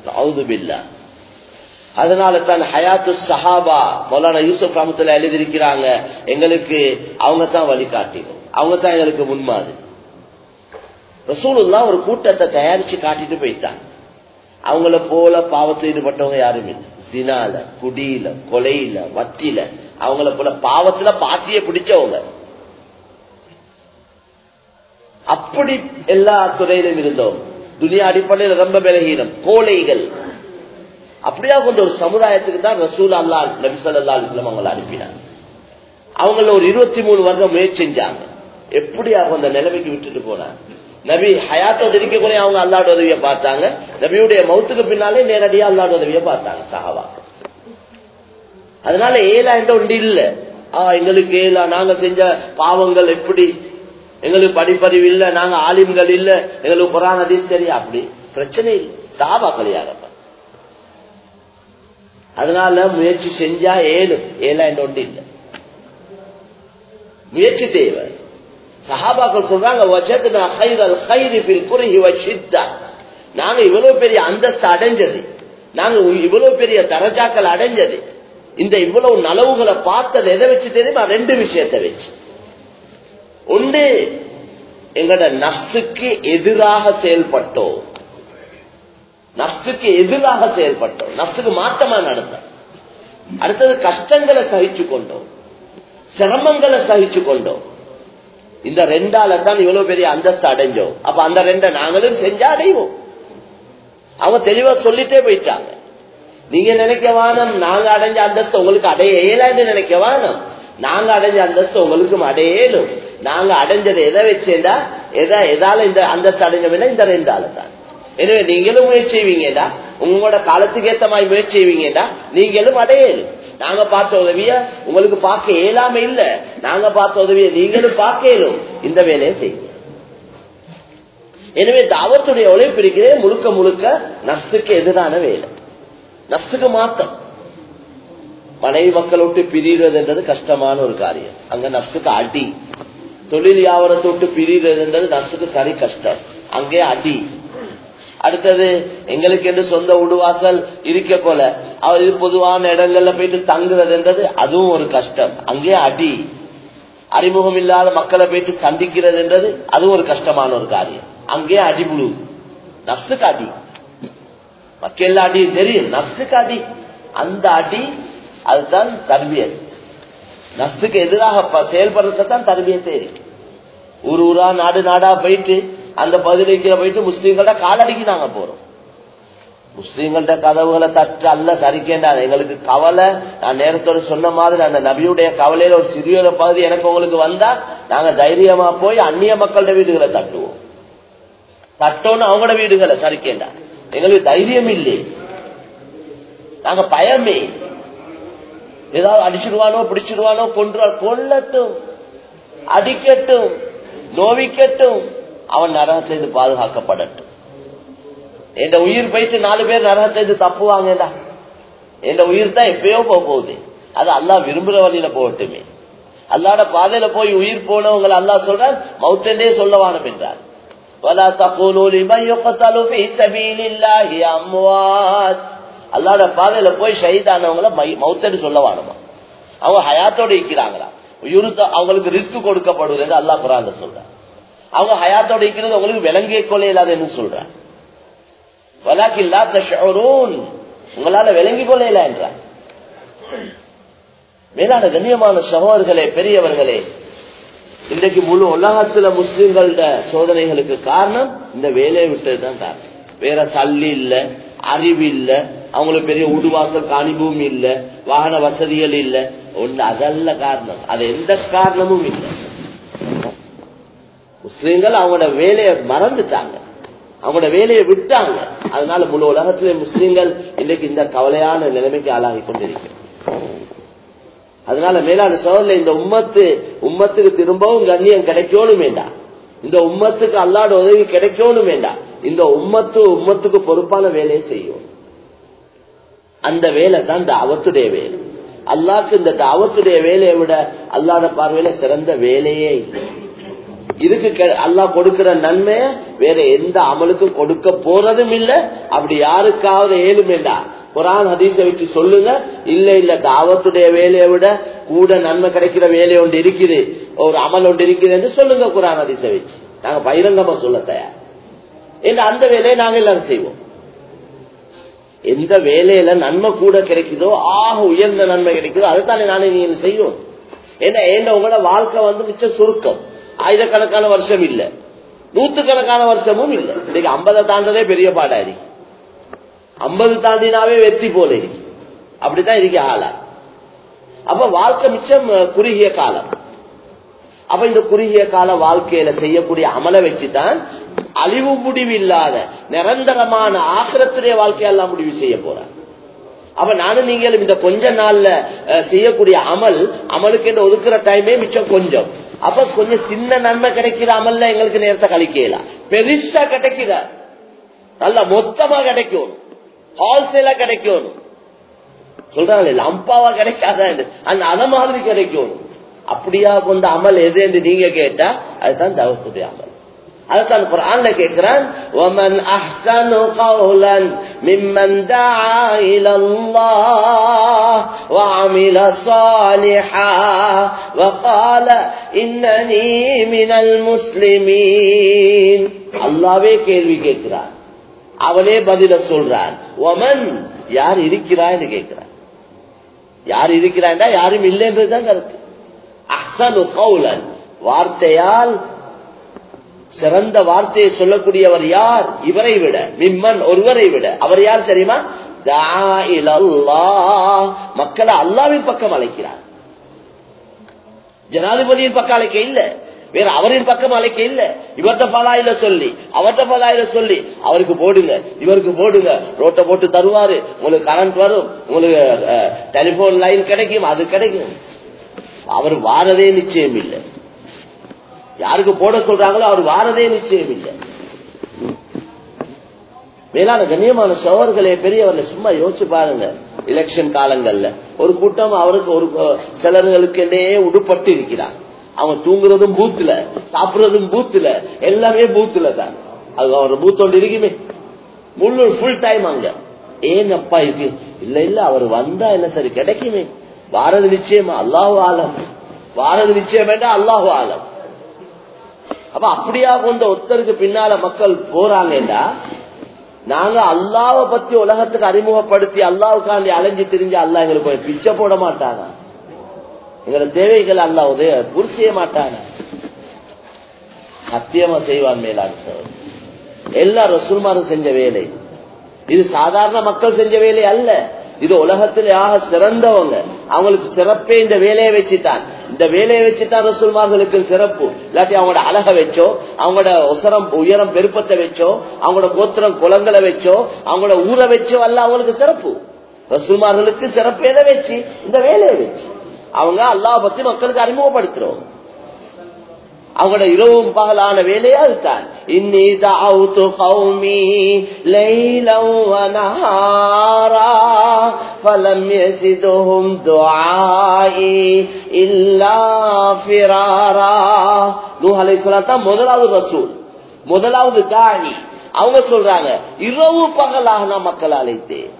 அதனால தான் ஹயாத்து சஹாபா மௌலானா யூசுப் ராமத்துல எழுதியிருக்கிறாங்க எங்களுக்கு அவங்க தான் வழிகாட்டிகள் அவங்க தான் எங்களுக்கு முன்மாதிரி ரசூலுல்லா ஒரு கூட்டத்தை தயாரிச்சு காட்டிட்டு போயிட்டாங்க அவங்கள போல பாவத்தில் ஈடுபட்டவங்க யாரும் இல்லை தினால குடியில கொலையில வட்டியில அவங்கள போல பாவத்துல பாத்திய பிடிச்சவங்க அப்படி எல்லா துறையிலும் இருந்தோம் துனியா அடிப்படையில் ரொம்ப பலகீனம் கோழைகள் அப்படியா கொண்ட ஒரு சமுதாயத்துக்கு தான் ரசூல் அல்லா நபிசல்லா அலிஸ்லாம் அவங்களை அனுப்பினாங்க அவங்கள ஒரு இருபத்தி மூணு வருடம் முயற்சி செஞ்சாங்க எப்படி அவங்க அந்த நிலைமைக்கு விட்டுட்டு போனாங்க நபி ஹயாத்தோடு இருக்கக்கூடிய அவங்க அல்லாட உதவியை பார்த்தாங்க நபியுடைய மௌத்துக்கு பின்னாலே நேரடியா அல்லாட உதவியை பார்த்தாங்க சஹாவா அதனால ஏலா என்ற ஒன்று இல்லை ஆஹ் எங்களுக்கு ஏலா நாங்க செஞ்ச பாவங்கள் எப்படி எங்களுக்கு படிப்பறிவு இல்ல நாங்க ஆலிம்கள் இல்ல எங்களுக்கு குரான் அதில் தெரியும் அப்படி பிரச்சனை இல்லை சாபாக்கள் யாரப்ப அதனால முயற்சி செஞ்சா ஏழும் ஏழா என்ற ஒன்று இல்லை முயற்சி தேவை சஹாபாக்கள் சொல்றாங்க நாங்க இவ்வளவு பெரிய அந்தஸ்து அடைஞ்சது நாங்க இவ்வளவு பெரிய தரஜாக்கள் அடைஞ்சது இந்த இவ்வளவு நலவுகளை பார்த்தது எதை வச்சு தெரியுமா ரெண்டு விஷயத்தை வச்சு ஒன்று எங்களோட நசுக்கு எதிராக செயல்பட்டோம் நப்சுக்கு எதிராக செயல்பட்டோம் நப்சுக்கு மாற்றமா நடந்தோம் அடுத்தது கஷ்டங்களை சகிச்சு கொண்டோம் சிரமங்களை சகிச்சு கொண்டோம் இந்த ரெண்டால தான் இவ்வளவு பெரிய அந்தஸ்து அடைஞ்சோம் அப்ப அந்த ரெண்டை நாங்களும் செஞ்சா அடைவோம் அவங்க தெளிவா சொல்லிட்டே போயிட்டாங்க நீங்க நினைக்க வானம் நாங்க அடைஞ்ச அந்தஸ்து உங்களுக்கு அடைய இயலான்னு நினைக்க வானம் நாங்க அடைஞ்ச அந்தஸ்து உங்களுக்கும் அடையலும் நாங்க அடைஞ்சதை எதை வச்சேண்டா எதை எதால இந்த அந்தஸ்து அடைஞ்சோம்னா இந்த ரெண்டால தான் எனவே நீங்களும் முயற்சி செய்வீங்கடா உங்களோட காலத்துக்கு ஏத்த மாதிரி முயற்சி செய்வீங்கடா நீங்களும் அடையலும் நாங்க பார்த்த உதவிய உங்களுக்கு பார்க்க இயலாம இல்ல நாங்க பார்த்த உதவிய நீங்களும் பார்க்கலும் இந்த வேலையை செய்யுங்க எனவே தாவத்துடைய உழைப்பு இருக்கிறதே முழுக்க முழுக்க நப்சுக்கு எதிரான வேலை நப்சுக்கு மாத்தம் மனைவி மக்கள் விட்டு பிரிகிறதுன்றது கஷ்டமான ஒரு காரியம் அங்க நப்சுக்கு அடி தொழில் வியாபாரத்தை விட்டு பிரிகிறதுன்றது நப்சுக்கு சரி கஷ்டம் அங்கே அடி அடுத்தது எங்களுக்கு என்று சொந்த உடுவாசல் இருக்க போல அவர் இது பொதுவான இடங்கள்ல போயிட்டு தங்குறதுன்றது அதுவும் ஒரு கஷ்டம் அங்கே அடி அறிமுகம் இல்லாத மக்களை போயிட்டு சந்திக்கிறதுன்றது அதுவும் ஒரு கஷ்டமான ஒரு காரியம் அங்கே அடி முழு நப்சுக்கு அடி மக்கள் அடி தெரியும் நப்சுக்கு அடி அந்த அடி அதுதான் தர்பியத் நப்சுக்கு எதிராக செயல்படுறதுதான் தர்பியத்தே இருக்கு ஊர் ஊரா நாடு நாடா போயிட்டு அந்த பகுதிக்கு போயிட்டு முஸ்லீம்கள்ட்ட காலடிக்கு நாங்க போறோம் முஸ்லீம்கள்ட்ட கதவுகளை தட்டு அல்ல சரிக்கேண்டாது எங்களுக்கு கவலை நான் நேரத்தோட சொன்ன மாதிரி அந்த நபியுடைய கவலையில ஒரு சிறிய பகுதி எனக்கு உங்களுக்கு வந்தா நாங்க தைரியமா போய் அந்நிய மக்கள்கிட்ட வீடுகளை தட்டுவோம் தட்டோன்னு அவங்களோட வீடுகளை சரிக்கேண்டா எங்களுக்கு தைரியம் இல்லை நாங்க பயமே ஏதாவது அடிச்சிடுவானோ பிடிச்சிடுவானோ கொன்று கொல்லட்டும் அடிக்கட்டும் நோவிக்கட்டும் அவன் நரகத்திலிருந்து பாதுகாக்கப்படட்டும் என் உயிர் போயிட்டு நாலு பேர் நரகத்திலிருந்து தப்புவாங்கடா என் உயிர் தான் எப்பயோ போக போகுது அது அல்லா விரும்புற வழியில போகட்டுமே அல்லாட பாதையில போய் உயிர் போனவங்களை அல்லா சொல்ற மவுத்தண்டே சொல்லவானம் என்றார் அல்லாட பாதையில போய் ஷஹீதானவங்கள மவுத்தன்னு சொல்லவானுமா அவங்க ஹயாத்தோட இருக்கிறாங்களா அவங்களுக்கு ரிஸ்க் கொடுக்கப்படுவது அல்லா குரான் சொல்ற அவங்க ஹயாத்தோட இருக்கிறது உங்களுக்கு விலங்கிய கொலை இல்லாதன்னு சொல்ற உங்களால விளங்கி கொள்ளையில என்ற மேலான கண்ணியமான சகோதரர்களே பெரியவர்களே இன்றைக்கு முழு உலகத்துல முஸ்லிம்களோட சோதனைகளுக்கு காரணம் இந்த வேலையை விட்டதுதான் காரணம் வேற தள்ளி இல்ல அறிவு இல்ல அவங்களுக்கு பெரிய உடுவாசல் காணிபூமி இல்ல வாகன வசதிகள் இல்ல ஒன்று அதல்ல காரணம் அது எந்த காரணமும் இல்லை முஸ்லீம்கள் அவங்களோட வேலையை மறந்துட்டாங்க அவங்களோட வேலையை விட்டாங்க அதனால முழு உலகத்திலே முஸ்லீம்கள் இன்னைக்கு இந்த கவலையான நிலைமைக்கு ஆளாகி கொண்டிருக்கிறார் அதனால மேலான சோழர்ல இந்த உம்மத்து உம்மத்துக்கு திரும்பவும் கண்ணியம் கிடைக்கணும் வேண்டாம் இந்த உம்மத்துக்கு அல்லாட உதவி கிடைக்கணும் வேண்டாம் இந்த உம்மத்து உம்மத்துக்கு பொறுப்பான வேலையை செய்யும் அந்த வேலை தான் தாவத்துடைய வேலை அல்லாக்கு இந்த தாவத்துடைய வேலையை விட அல்லாட பார்வையில சிறந்த வேலையே இல்லை இதுக்கு அல்லா கொடுக்கிற நன்மைய வேற எந்த அமலுக்கும் கொடுக்க போறதும் இல்ல அப்படி யாருக்காவது ஏழுமேண்டா குரான் ஹதீஸ வச்சு சொல்லுங்க இல்ல இல்ல தாவத்துடைய வேலையை விட கூட நன்மை கிடைக்கிற வேலை ஒன்று இருக்குது ஒரு அமல் ஒன்று இருக்குது என்று சொல்லுங்க குரான் ஹதீஸ வச்சு நாங்க பகிரங்கமா சொல்ல தயார் ஏன்னா அந்த வேலையை நாங்க எல்லாரும் செய்வோம் எந்த வேலையில நன்மை கூட கிடைக்குதோ ஆக உயர்ந்த நன்மை கிடைக்குதோ அதுதானே நானே நீங்க செய்யும் ஏன்னா ஏன்னா உங்களோட வாழ்க்கை வந்து மிச்சம் சுருக்கம் ஆயிரக்கணக்கான வருஷம் இல்ல நூத்துக்கணக்கான வருஷமும் இல்ல இன்னைக்கு ஐம்பதை தாண்டதே பெரிய பாடாரி ஐம்பது தாண்டினாவே வெற்றி போல இருக்கு அப்படித்தான் இருக்கு ஆளா அப்ப வாழ்க்கை மிச்சம் குறுகிய காலம் அப்ப இந்த குறுகிய கால வாழ்க்கையில செய்யக்கூடிய அமலை வச்சுதான் அழிவு முடிவு இல்லாத நிரந்தரமான ஆக்கிரத்துடைய வாழ்க்கையெல்லாம் முடிவு செய்ய போறான் அப்ப நானும் நீங்களும் இந்த கொஞ்ச நாள்ல செய்யக்கூடிய அமல் அமலுக்கு என்று ஒதுக்குற டைமே மிச்சம் கொஞ்சம் அப்ப கொஞ்சம் சின்ன நன்மை கிடைக்கிற அமல்ல எங்களுக்கு நேரத்தை கழிக்கலாம் பெருசா கிடைக்கிற நல்ல மொத்தமா கிடைக்கும் ஹோல்சேலா கிடைக்கும் சொல்றாங்களே லம்பாவா கிடைக்காதா அந்த அத மாதிரி கிடைக்கும் அப்படியா கொண்ட அமல் எது என்று நீங்க கேட்டா அதுதான் தவத்துடைய அமல் அதுதான் குரான்ல கேட்கிறான் ومن احسن قولا ممن دعا الى الله وعمل صالحا وقال انني من المسلمين அல்லாவே கேள்வி கேட்கிறார் அவனே பதில சொல்றான் ஒமன் யார் இருக்கிறான்னு கேட்கிறான் யார் இருக்கிறான்டா யாரும் இல்லைன்றதுதான் கருத்து அஹ்சனு கௌலன் வார்த்தையால் சிறந்த வார்த்தையை சொல்லக்கூடியவர் யார் இவரை விட மிம்மன் ஒருவரை விட அவர் யார் தெரியுமா மக்களை அல்லாவின் பக்கம் அழைக்கிறார் ஜனாதிபதியின் பக்கம் அழைக்க இல்ல வேற அவரின் பக்கம் அழைக்க இல்ல இவர்கிட்ட பலாயில சொல்லி அவர்கிட்ட பலாயில சொல்லி அவருக்கு போடுங்க இவருக்கு போடுங்க ரோட்டை போட்டு தருவாரு உங்களுக்கு கரண்ட் வரும் உங்களுக்கு டெலிபோன் லைன் கிடைக்கும் அது கிடைக்கும் அவர் வாரதே நிச்சயம் இல்லை யாருக்கு போட சொல்றாங்களோ அவர் வாரதே நிச்சயம் இல்லை மேலான கண்ணியமான சோழர்களே பெரியவர்ல சும்மா யோசிச்சு பாருங்க எலெக்ஷன் காலங்கள்ல ஒரு கூட்டம் அவருக்கு ஒரு சிலர்களுக்கு உடுப்பட்டு இருக்கிறார் அவங்க தூங்குறதும் பூத்துல சாப்பிடுறதும் பூத்துல எல்லாமே பூத்துல தான் அது அவர் பூத்தோண்டு இருக்குமே முழு ஃபுல் டைம் அங்க ஏன் அப்பா இருக்கு இல்ல இல்ல அவர் வந்தா என்ன சரி கிடைக்குமே வாரது நிச்சயமா அல்லாஹு ஆலம் வாரது நிச்சயம் வேண்டாம் அல்லாஹு ஆலம் அப்ப அப்படியா கொண்ட ஒருத்தருக்கு பின்னால மக்கள் போறாங்கடா நாங்க அல்லாவை பத்தி உலகத்துக்கு அறிமுகப்படுத்தி அல்லாவுக்காண்டி அலைஞ்சு திரிஞ்சு அல்லா எங்களுக்கு பிச்சை போட மாட்டாங்க எங்களோட தேவைகள் அல்லா உதய பூர்த்தி செய்ய மாட்டாங்க சத்தியமா செய்வான் மேலாண் சார் எல்லா ரசூல்மாரும் செஞ்ச வேலை இது சாதாரண மக்கள் செஞ்ச வேலை அல்ல இது உலகத்தில் ஆக சிறந்தவங்க அவங்களுக்கு சிறப்பே இந்த வேலையை வச்சுட்டான் இந்த வேலையை வச்சுட்டான் ரசூல்மார்களுக்கு சிறப்பு இல்லாட்டி அவங்களோட அழக வச்சோ அவங்களோட உசரம் உயரம் பெருப்பத்தை வச்சோ அவங்களோட கோத்திரம் குளங்களை வச்சோ அவங்களோட ஊரை வச்சோ அல்ல அவங்களுக்கு சிறப்பு ரசூல்மார்களுக்கு சிறப்பு எதை வச்சு இந்த வேலையை வச்சு அவங்க அல்லாஹ் பத்தி மக்களுக்கு அறிமுகப்படுத்துறோம் அவங்களோட இரவும் பகலான வேலையா இருக்கான் இன்னி தாவுத்து கௌமி லைலம் வனஹாரா ஃபலம் யஸிதுஹும் துஆஇ இல்லா ஃபிராரா நூஹ் அலைஹிஸ்ஸலாம் தான் முதலாவது ரசூல் முதலாவது தாயி அவங்க சொல்றாங்க இரவு பகலாக நான் மக்கள் அழைத்தேன்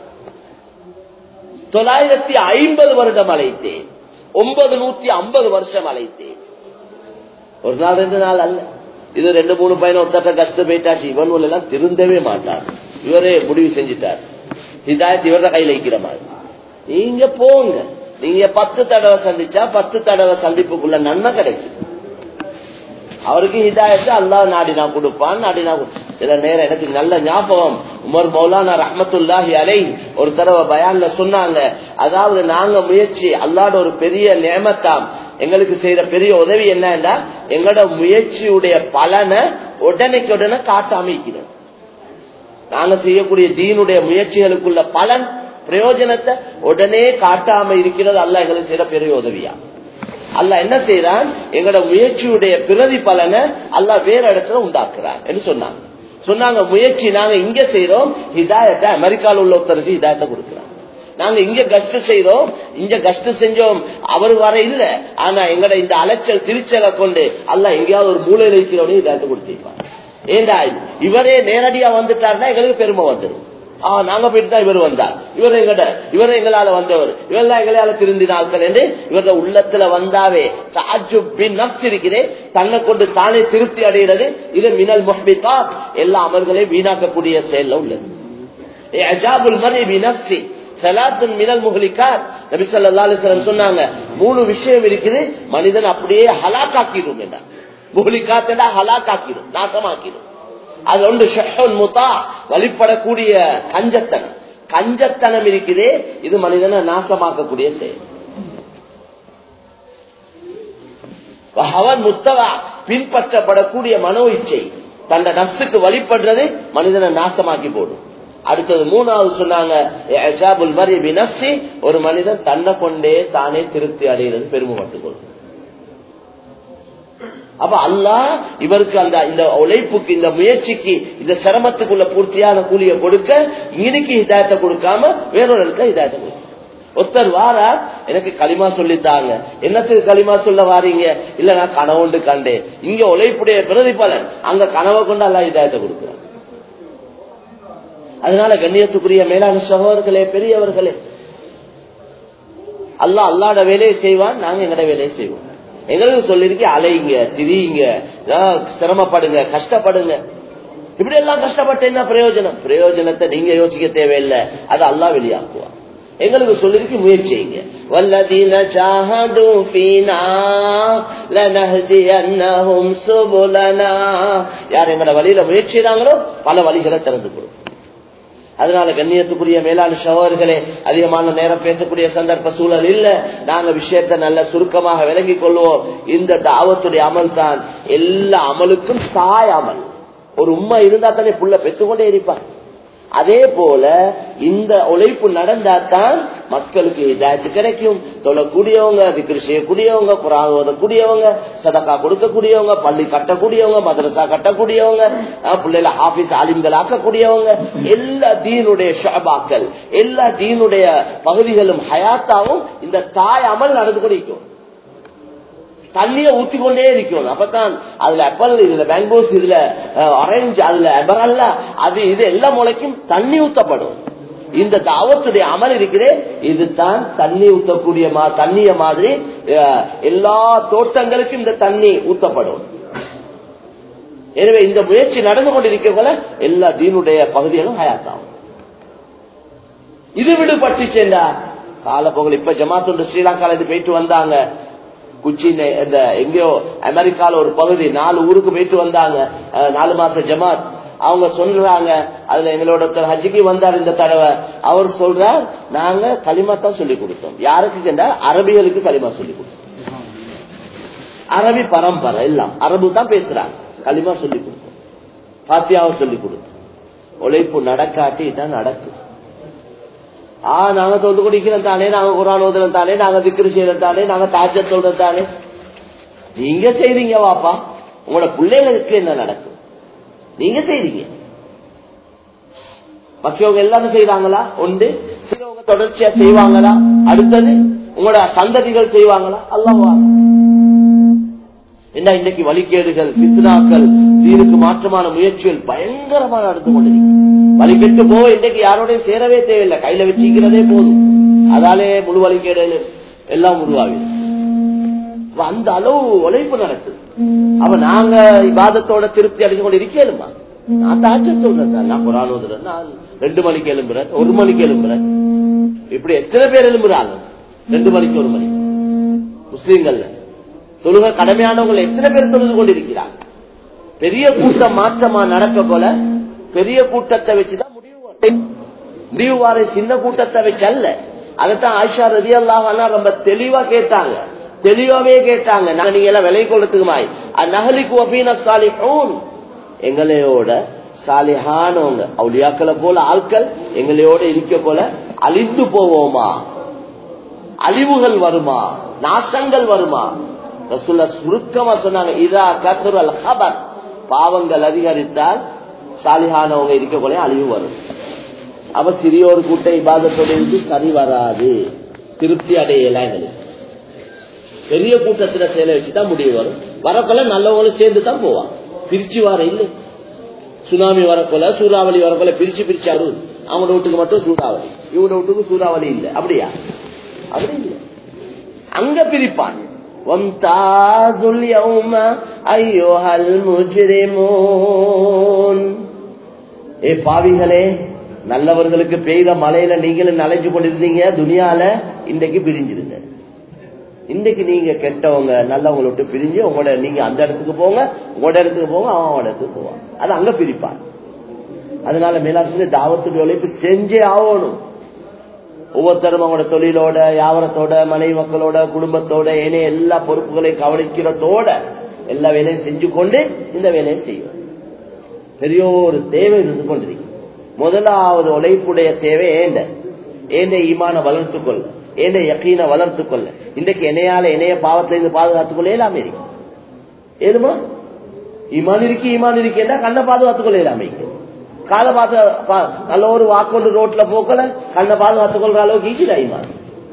தொள்ளாயிரத்தி ஐம்பது வருடம் அழைத்தேன் ஒன்பது நூத்தி ஐம்பது வருஷம் அழைத்தேன் ஒரு நாள் ரெண்டு நாள் அல்ல இது ரெண்டு மூணு பையன் ஒருத்தட்ட கஷ்ட போயிட்டாச்சு இவன் எல்லாம் திருந்தவே மாட்டார் இவரே முடிவு செஞ்சுட்டார் இதாயத்து இவர கையில வைக்கிற மாதிரி நீங்க போங்க நீங்க பத்து தடவை சந்திச்சா பத்து தடவை சந்திப்புக்குள்ள நன்மை கிடைக்கும் அவருக்கு ஹிதாயத்து அல்லாஹ் நாடினா கொடுப்பான் நாடினா சில நேரம் எனக்கு நல்ல ஞாபகம் உமர் மௌலானா ரஹமத்துல்லாஹி அலை ஒரு தடவை பயான்ல சொன்னாங்க அதாவது நாங்க முயற்சி அல்லாட ஒரு பெரிய நியமத்தாம் எங்களுக்கு செய்யற பெரிய உதவி என்னன்னா எங்களோட முயற்சியுடைய பலனை உடனேக்கு உடனே காட்ட அமைக்கிறோம் நாங்க செய்யக்கூடிய தீனுடைய முயற்சிகளுக்குள்ள பலன் பிரயோஜனத்தை உடனே காட்டாம இருக்கிறது அல்ல எங்களுக்கு செய்யற பெரிய உதவியா அல்ல என்ன செய்யறான் எங்களோட முயற்சியுடைய பிரதி பலனை அல்ல வேற இடத்துல உண்டாக்குறான் என்று சொன்னாங்க சொன்னாங்க முயற்சி நாங்க இங்க செய்யறோம் ஹிதாயத்தை அமெரிக்காவில் உள்ள ஒருத்தருக்கு ஹிதாயத்தை கொடுக்கிறோம் நாங்க இங்க கஷ்ட செய்யறோம் இங்க கஷ்ட செஞ்சோம் அவர் வர இல்ல ஆனா எங்கட இந்த அலைச்சல் திருச்சலை கொண்டு அல்ல எங்கேயாவது ஒரு மூலையில இருக்கிறவனே இதாட்டு கொடுத்திருப்பான் ஏண்டா இவரே நேரடியா வந்துட்டாருன்னா எங்களுக்கு பெருமை வந்துடும் ஆ நாங்க போயிட்டு தான் இவர் வந்தார் இவர் எங்கட இவர் எங்களால வந்தவர் இவரெல்லாம் எங்களால திருந்தினார்கள் என்று இவர உள்ளத்துல வந்தாவே தாஜு பின் நப்ஸ் இருக்கிறேன் தன்னை கொண்டு தானே திருப்தி அடைகிறது இது மினல் முஹ்பிகா எல்லா அமல்களையும் வீணாக்கக்கூடிய செயல்ல உள்ளது அஜாபுல் மரி பினப்சி சலாத்துன் மினல் முகலிக்கார் நபி சொல்லா அலிஸ்லம் சொன்னாங்க மூணு விஷயம் இருக்குது மனிதன் அப்படியே ஹலாக்காக்கிடும் என்றார் முகலிக்காத்தா ஹலாக்காக்கிடும் நாசமாக்கிடும் அது ஒன்று ஷஹன் முத்தா வழிபடக்கூடிய கஞ்சத்தனம் கஞ்சத்தனம் இருக்குதே இது மனிதனை நாசமாக்கக்கூடிய செயல் முத்தவா பின்பற்றப்படக்கூடிய மனோ இச்சை தந்த நசுக்கு வழிபடுறது மனிதனை நாசமாக்கி போடும் அடுத்தது மூணாவது சொன்னாங்க ஒரு மனிதன் தன்னை கொண்டே தானே திருப்தி அடைகிறது பெருமைப்பட்டுக் கொள்ளும் அப்ப அல்லா இவருக்கு அந்த இந்த உழைப்புக்கு இந்த முயற்சிக்கு இந்த சிரமத்துக்குள்ள பூர்த்தியான கூலியை கொடுக்க இன்னைக்கு ஹிதாயத்தை கொடுக்காம வேறொரு ஹிதாயத்தை கொடுக்க ஒருத்தர் வாரா எனக்கு களிமா சொல்லித்தாங்க என்னத்துக்கு களிமா சொல்ல வாரீங்க இல்ல நான் கனவுண்டு கண்டேன் இங்க உழைப்புடைய பிரதிபலன் அங்க கனவை கொண்டு அல்லா ஹிதாயத்தை கொடுக்கிறேன் அதனால கண்ணியத்துக்குரிய மேலான சகோதரர்களே பெரியவர்களே அல்லா அல்லாட வேலையை செய்வான் நாங்க எங்கட வேலையை செய்வோம் எங்களுக்கு சொல்லிருக்க அலைங்க திரியுங்க சிரமப்படுங்க கஷ்டப்படுங்க இப்படி எல்லாம் கஷ்டப்பட்டு என்ன பிரயோஜனம் பிரயோஜனத்தை நீங்க யோசிக்க தேவையில்லை அது அல்லா வெளியாக்குவான் எங்களுக்கு சொல்லிருக்கு முயற்சிங்க வல்லதீன ஜாஹது ஃபீனா லனஹ்தியன்னஹும் சுபுலனா யார் எங்கட வழியில முயற்சிறாங்களோ பல வழிகளை திறந்து கொடுக்கும் அதனால கண்ணியத்துக்குரிய மேலாண் சகோதரர்களே அதிகமான நேரம் பேசக்கூடிய சந்தர்ப்ப சூழல் இல்ல நாங்க விஷயத்தை நல்ல சுருக்கமாக விளங்கிக் கொள்வோம் இந்த தாவத்துடைய அமல் தான் எல்லா அமலுக்கும் தாய் அமல் ஒரு உண்மை இருந்தா தானே புள்ள பெற்றுக்கொண்டே இருப்பான் அதே போல இந்த உழைப்பு நடந்தாதான் மக்களுக்கு இதாயத்து கிடைக்கும் தொழக்கூடியவங்க திக்ரு செய்யக்கூடியவங்க குரான் ஓதக்கூடியவங்க சதக்கா கொடுக்கக்கூடியவங்க பள்ளி கட்டக்கூடியவங்க மதரசா கட்டக்கூடியவங்க பிள்ளைல ஆபீஸ் ஆலிம்கள் ஆக்கக்கூடியவங்க எல்லா தீனுடைய ஷபாக்கள் எல்லா தீனுடைய பகுதிகளும் ஹயாத்தாவும் இந்த தாய் அமல் நடந்து கொண்டிருக்கும் தண்ணிய ஊத்தி கொண்டே இருக்கணும் அப்பதான் அதுல அப்பல் இதுல மேங்கோஸ் இதுல ஆரஞ்சு அதுல எபரல்ல அது இது எல்லாம் முளைக்கும் தண்ணி ஊத்தப்படும் இந்த தாவத்துடைய அமல் இருக்கிறே இதுதான் தண்ணி ஊத்தக்கூடிய தண்ணிய மாதிரி எல்லா தோட்டங்களுக்கும் இந்த தண்ணி ஊத்தப்படும் எனவே இந்த முயற்சி நடந்து கொண்டிருக்க போல எல்லா தீனுடைய பகுதிகளும் ஹயாத்தாகும் இது விடுபட்டுச்சேண்டா காலப்போகல் இப்ப ஜமாத்துண்டு ஸ்ரீலங்கால இது போயிட்டு வந்தாங்க குச்சி இந்த எங்கேயோ அமெரிக்கால ஒரு பகுதி நாலு ஊருக்கு போயிட்டு வந்தாங்க நாலு மாச ஜமாத் அவங்க சொல்றாங்க அதுல எங்களோட ஹஜ்ஜிக்கு வந்தார் இந்த தடவை அவர் சொல்றார் நாங்க களிமா தான் சொல்லி கொடுத்தோம் யாருக்கு கேட்டா அரபிகளுக்கு களிமா சொல்லி கொடுத்தோம் அரபி பரம்பரை எல்லாம் அரபு தான் பேசுறாங்க களிமா சொல்லி கொடுத்தோம் பாத்தியாவை சொல்லி கொடுத்தோம் உழைப்பு நடக்காட்டி தான் நடக்கும் ஆ நாங்க தொண்டு குடிக்கிறோம் தானே நாங்க குரான் ஓதுறோம் தானே நாங்க திக்ரு செய்யறோம் தானே நாங்க தாஜ சொல்றோம் தானே நீங்க செய்றீங்க வாப்பா உங்களோட பிள்ளைகளுக்கு என்ன நடக்கும் நீங்க செய்றீங்க மற்றவங்க எல்லாரும் செய்வாங்களா ஒன்று சிலவங்க தொடர்ச்சியா செய்வாங்களா அடுத்தது உங்களோட சந்ததிகள் செய்வாங்களா அல்லவா என்ன இன்னைக்கு வழிகேடுகள் பித்னாக்கள் தீனுக்கு மாற்றமான முயற்சிகள் பயங்கரமா நடந்து கொண்டிருக்கு வழிகெட்டு போக இன்னைக்கு யாரோடையும் சேரவே தேவையில்லை கையில வச்சுக்கிறதே போதும் அதாலே முழு வழிகேடு எல்லாம் உருவாகுது அந்த அளவு உழைப்பு நடக்குது அப்ப நாங்க இபாதத்தோட திருப்தி அடைஞ்சு கொண்டு இருக்கேனுமா நான் தாச்ச சொல்றேன் நான் குரான் ஓதுறேன் நான் ரெண்டு மணிக்கு எழும்புறேன் ஒரு மணிக்கு எழும்புறேன் இப்படி எத்தனை பேர் எழும்புறாங்க ரெண்டு மணிக்கு ஒரு மணி முஸ்லீம்கள்ல தொழுக கடமையானவங்க எத்தனை பேர் தொழுது கொண்டிருக்கிறாங்க பெரிய கூட்டம் மாற்றமா நடக்க போல பெரிய கூட்டத்தை வச்சுதான் முடிவு முடிவு வார சின்ன கூட்டத்தை வச்சு அல்ல அதைத்தான் ஆயிஷா ரதி அல்லாஹ் ரொம்ப தெளிவா கேட்டாங்க தெளிவாவே கேட்டாங்க நாங்க நீங்க எல்லாம் விலை கொள்ளத்துக்குமாய் நகலிக்கு ஒபீன சாலிஹூன் எங்களையோட சாலிஹானவங்க அவளியாக்களை போல ஆட்கள் எங்களையோட இருக்க போல அழிந்து போவோமா அழிவுகள் வருமா நாசங்கள் வருமா ரசுல்ல சுருக்கமா சொன்னாங்க இதா கசுரல் ஹபர் பாவங்கள் அதிகரித்தால் சாலிஹானவங்க இருக்க போல அழிவு வரும் அவ சிறியோர் கூட்ட இபாதத்தோட இருந்து சரி வராது திருப்தி அடையலாம் எங்களுக்கு பெரிய கூட்டத்துல சேலை வச்சுதான் முடிவு வரும் வரப்போல நல்லவங்களும் சேர்ந்து தான் போவான் பிரிச்சு வர இல்லை சுனாமி வரப்போல சூறாவளி வரப்போல பிரிச்சு பிரிச்சு அருள் அவங்க வீட்டுக்கு மட்டும் சூறாவளி இவங்க வீட்டுக்கு சூறாவளி இல்லை அப்படியா அப்படி இல்லை அங்க பிரிப்பான் وامتازوا اليوم أيها المجرمون ஏ பாவிகளே நல்லவர்களுக்கு பெய்த மலையில நீங்களும் நனைஞ்சு கொண்டிருந்தீங்க துனியால இன்றைக்கு பிரிஞ்சிருங்க இன்றைக்கு நீங்க கெட்டவங்க நல்லவங்களை விட்டு பிரிஞ்சு உங்களோட நீங்க அந்த இடத்துக்கு போங்க உங்களோட இடத்துக்கு போங்க அவன் இடத்துக்கு போவான் அது அங்க பிரிப்பான் அதனால மேலாசிரியர் தாவத்துடைய உழைப்பு செஞ்சே ஆகணும் ஒவ்வொருத்தரும் அவங்களோட தொழிலோட வியாபாரத்தோட மனைவி மக்களோட குடும்பத்தோட ஏனைய எல்லா பொறுப்புகளையும் கவனிக்கிறதோட எல்லா வேலையும் செஞ்சு கொண்டு இந்த வேலையை செய்யும் பெரிய ஒரு தேவை இருந்து கொண்டிருக்கு முதலாவது உழைப்புடைய தேவை ஏண்ட ஏண்ட ஈமான வளர்த்துக் கொள்ள ஏண்ட யக்கீன வளர்த்துக் கொள்ள இன்றைக்கு என்னையால இணைய பாவத்திலிருந்து பாதுகாத்துக் கொள்ள இயலாம இருக்கு ஏழுமா ஈமான் இருக்கு ஈமான் இருக்கேன்னா கண்ணை பாதுகாத்துக் கொள்ள இயலாம இருக்கு காலை பார்த்து நல்ல ஒரு வாக்கொண்டு ரோட்ல போக்கல கண்ணை பாதுகாத்துக் கொள்ற அளவுக்கு ஈக்குதா ஈமான்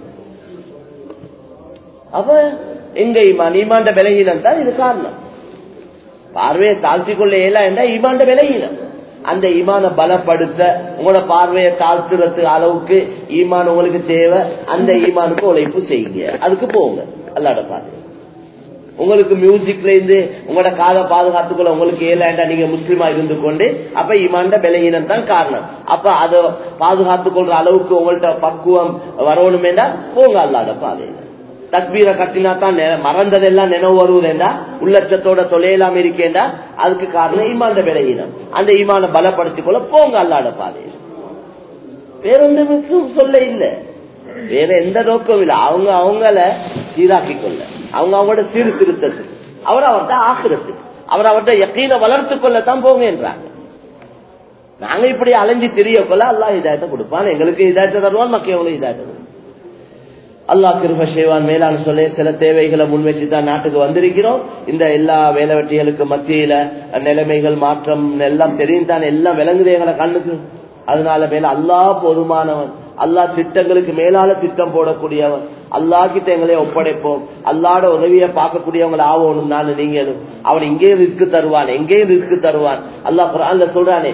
அப்ப எங்க ஈமான் ஈமாண்ட விலகினம் தான் இது காரணம் பார்வையை தாழ்த்தி கொள்ள இயலா என்றா ஈமாண்ட விலகினம் அந்த ஈமான பலப்படுத்த உங்களோட பார்வையை தாழ்த்துறது அளவுக்கு ஈமான் உங்களுக்கு தேவை அந்த ஈமானுக்கு உழைப்பு செய்யுங்க அதுக்கு போங்க அல்லாட பாரு உங்களுக்கு மியூசிக்ல இருந்து உங்களோட காதை பாதுகாத்துக்கொள்ள உங்களுக்கு ஏலாண்டா நீங்க முஸ்லீமா இருந்து கொண்டு அப்ப இமாண்ட பலகீனம் தான் காரணம் அப்ப அதை பாதுகாத்துக் கொள்ற அளவுக்கு உங்கள்ட்ட பக்குவம் வரணுமேண்டா போங்க அல்லாத பாதையில தக்பீரை கட்டினா தான் மறந்ததெல்லாம் நினைவு வருவதேண்டா உள்ளச்சத்தோட தொலையெல்லாம் இருக்கேண்டா அதுக்கு காரணம் ஈமாண்ட விலகினம் அந்த ஈமான பலப்படுத்திக் கொள்ள போங்க அல்லாட பாதையில் வேறொன்றுக்கும் சொல்ல இல்லை வேற எந்த நோக்கம் இல்லை அவங்க அவங்கள சீராக்கி கொள்ள அவங்க அவங்களோட சீர்திருத்தத்துக்கு அவர் அவர்கிட்ட ஆக்குறதுக்கு அவர் அவர்கிட்ட யக்கீன வளர்த்து கொள்ளத்தான் போங்க என்றாங்க நாங்க இப்படி அலைஞ்சு தெரிய கொள்ள அல்லா இதாயத்தை கொடுப்பான் எங்களுக்கு இதாயத்தை தருவான் மக்களும் இதாயத்தை தருவான் அல்லா கிருப செய்வான் மேலான சொல்ல சில தேவைகளை முன்வச்சு தான் நாட்டுக்கு வந்திருக்கிறோம் இந்த எல்லா வேலை வெட்டிகளுக்கு மத்தியில நிலைமைகள் மாற்றம் எல்லாம் தெரியும் தான் எல்லாம் விளங்குது எங்களை கண்ணுக்கு அதனால மேல அல்லா போதுமானவன் அல்லா திட்டங்களுக்கு மேலால திட்டம் போடக்கூடியவன் அல்லா கிட்ட எங்களே ஒப்படைப்போம் அல்லாட உதவியை பார்க்கக்கூடியவங்களை ஆகணும் நான் நீங்களும் அவன் இங்கேயும் ரிஸ்க் தருவான் எங்கேயும் ரிஸ்க் தருவான் அல்லா குரான்ல சொல்றானே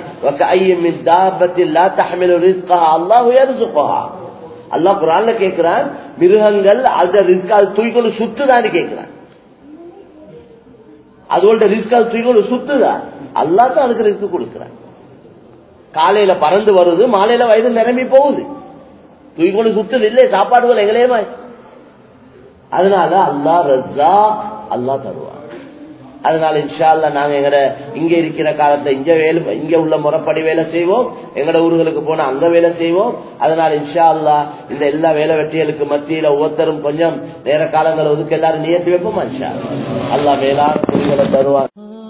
அல்லாஹ் அல்லா குரான்ல கேட்கிறான் மிருகங்கள் அந்த ரிஸ்க் அது தூய்கொண்டு சுத்துதான்னு கேட்கிறான் அதோட ரிஸ்க் அது தூய்கொண்டு சுத்துதான் அல்லா தான் அதுக்கு ரிஸ்க் கொடுக்கிறான் காலையில பறந்து வருது மாலையில வயது நிரம்பி போகுது தூய்கொண்டு சுத்துது இல்லை சாப்பாடுகள் எங்களேமா அதனால அல்லா ரஜா அல்லா தருவான் அதனால இன்ஷா அல்லா நாங்க எங்கட இங்க இருக்கிற காலத்தை இங்க வேலை இங்க உள்ள முறைப்படி வேலை செய்வோம் எங்கட ஊர்களுக்கு போனா அங்க வேலை செய்வோம் அதனால இன்ஷா அல்லா இந்த எல்லா வேலை வெட்டிகளுக்கு மத்தியில ஒவ்வொருத்தரும் கொஞ்சம் நேர காலங்களை ஒதுக்க எல்லாரும் நியத்து வைப்போமா இன்ஷா அல்லா மேலான புரிகளை தருவான்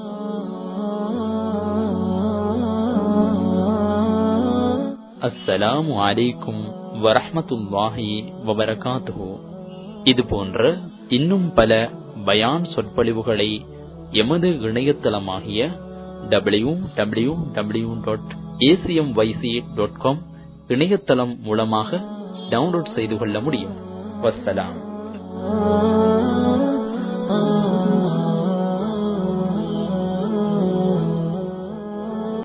அஸ்ஸலாமு அலைக்கும் வரஹமத்துல்லாஹி வபரகாத்துஹு இது போன்ற இன்னும் பல பயான் சொற்பொழிவுகளை எமது இணையதளமாகிய W W W dot A C M Y C dot com இணையதளம் மூலமாக டவுன்லோட் செய்து கொள்ள முடியும் வசலாம்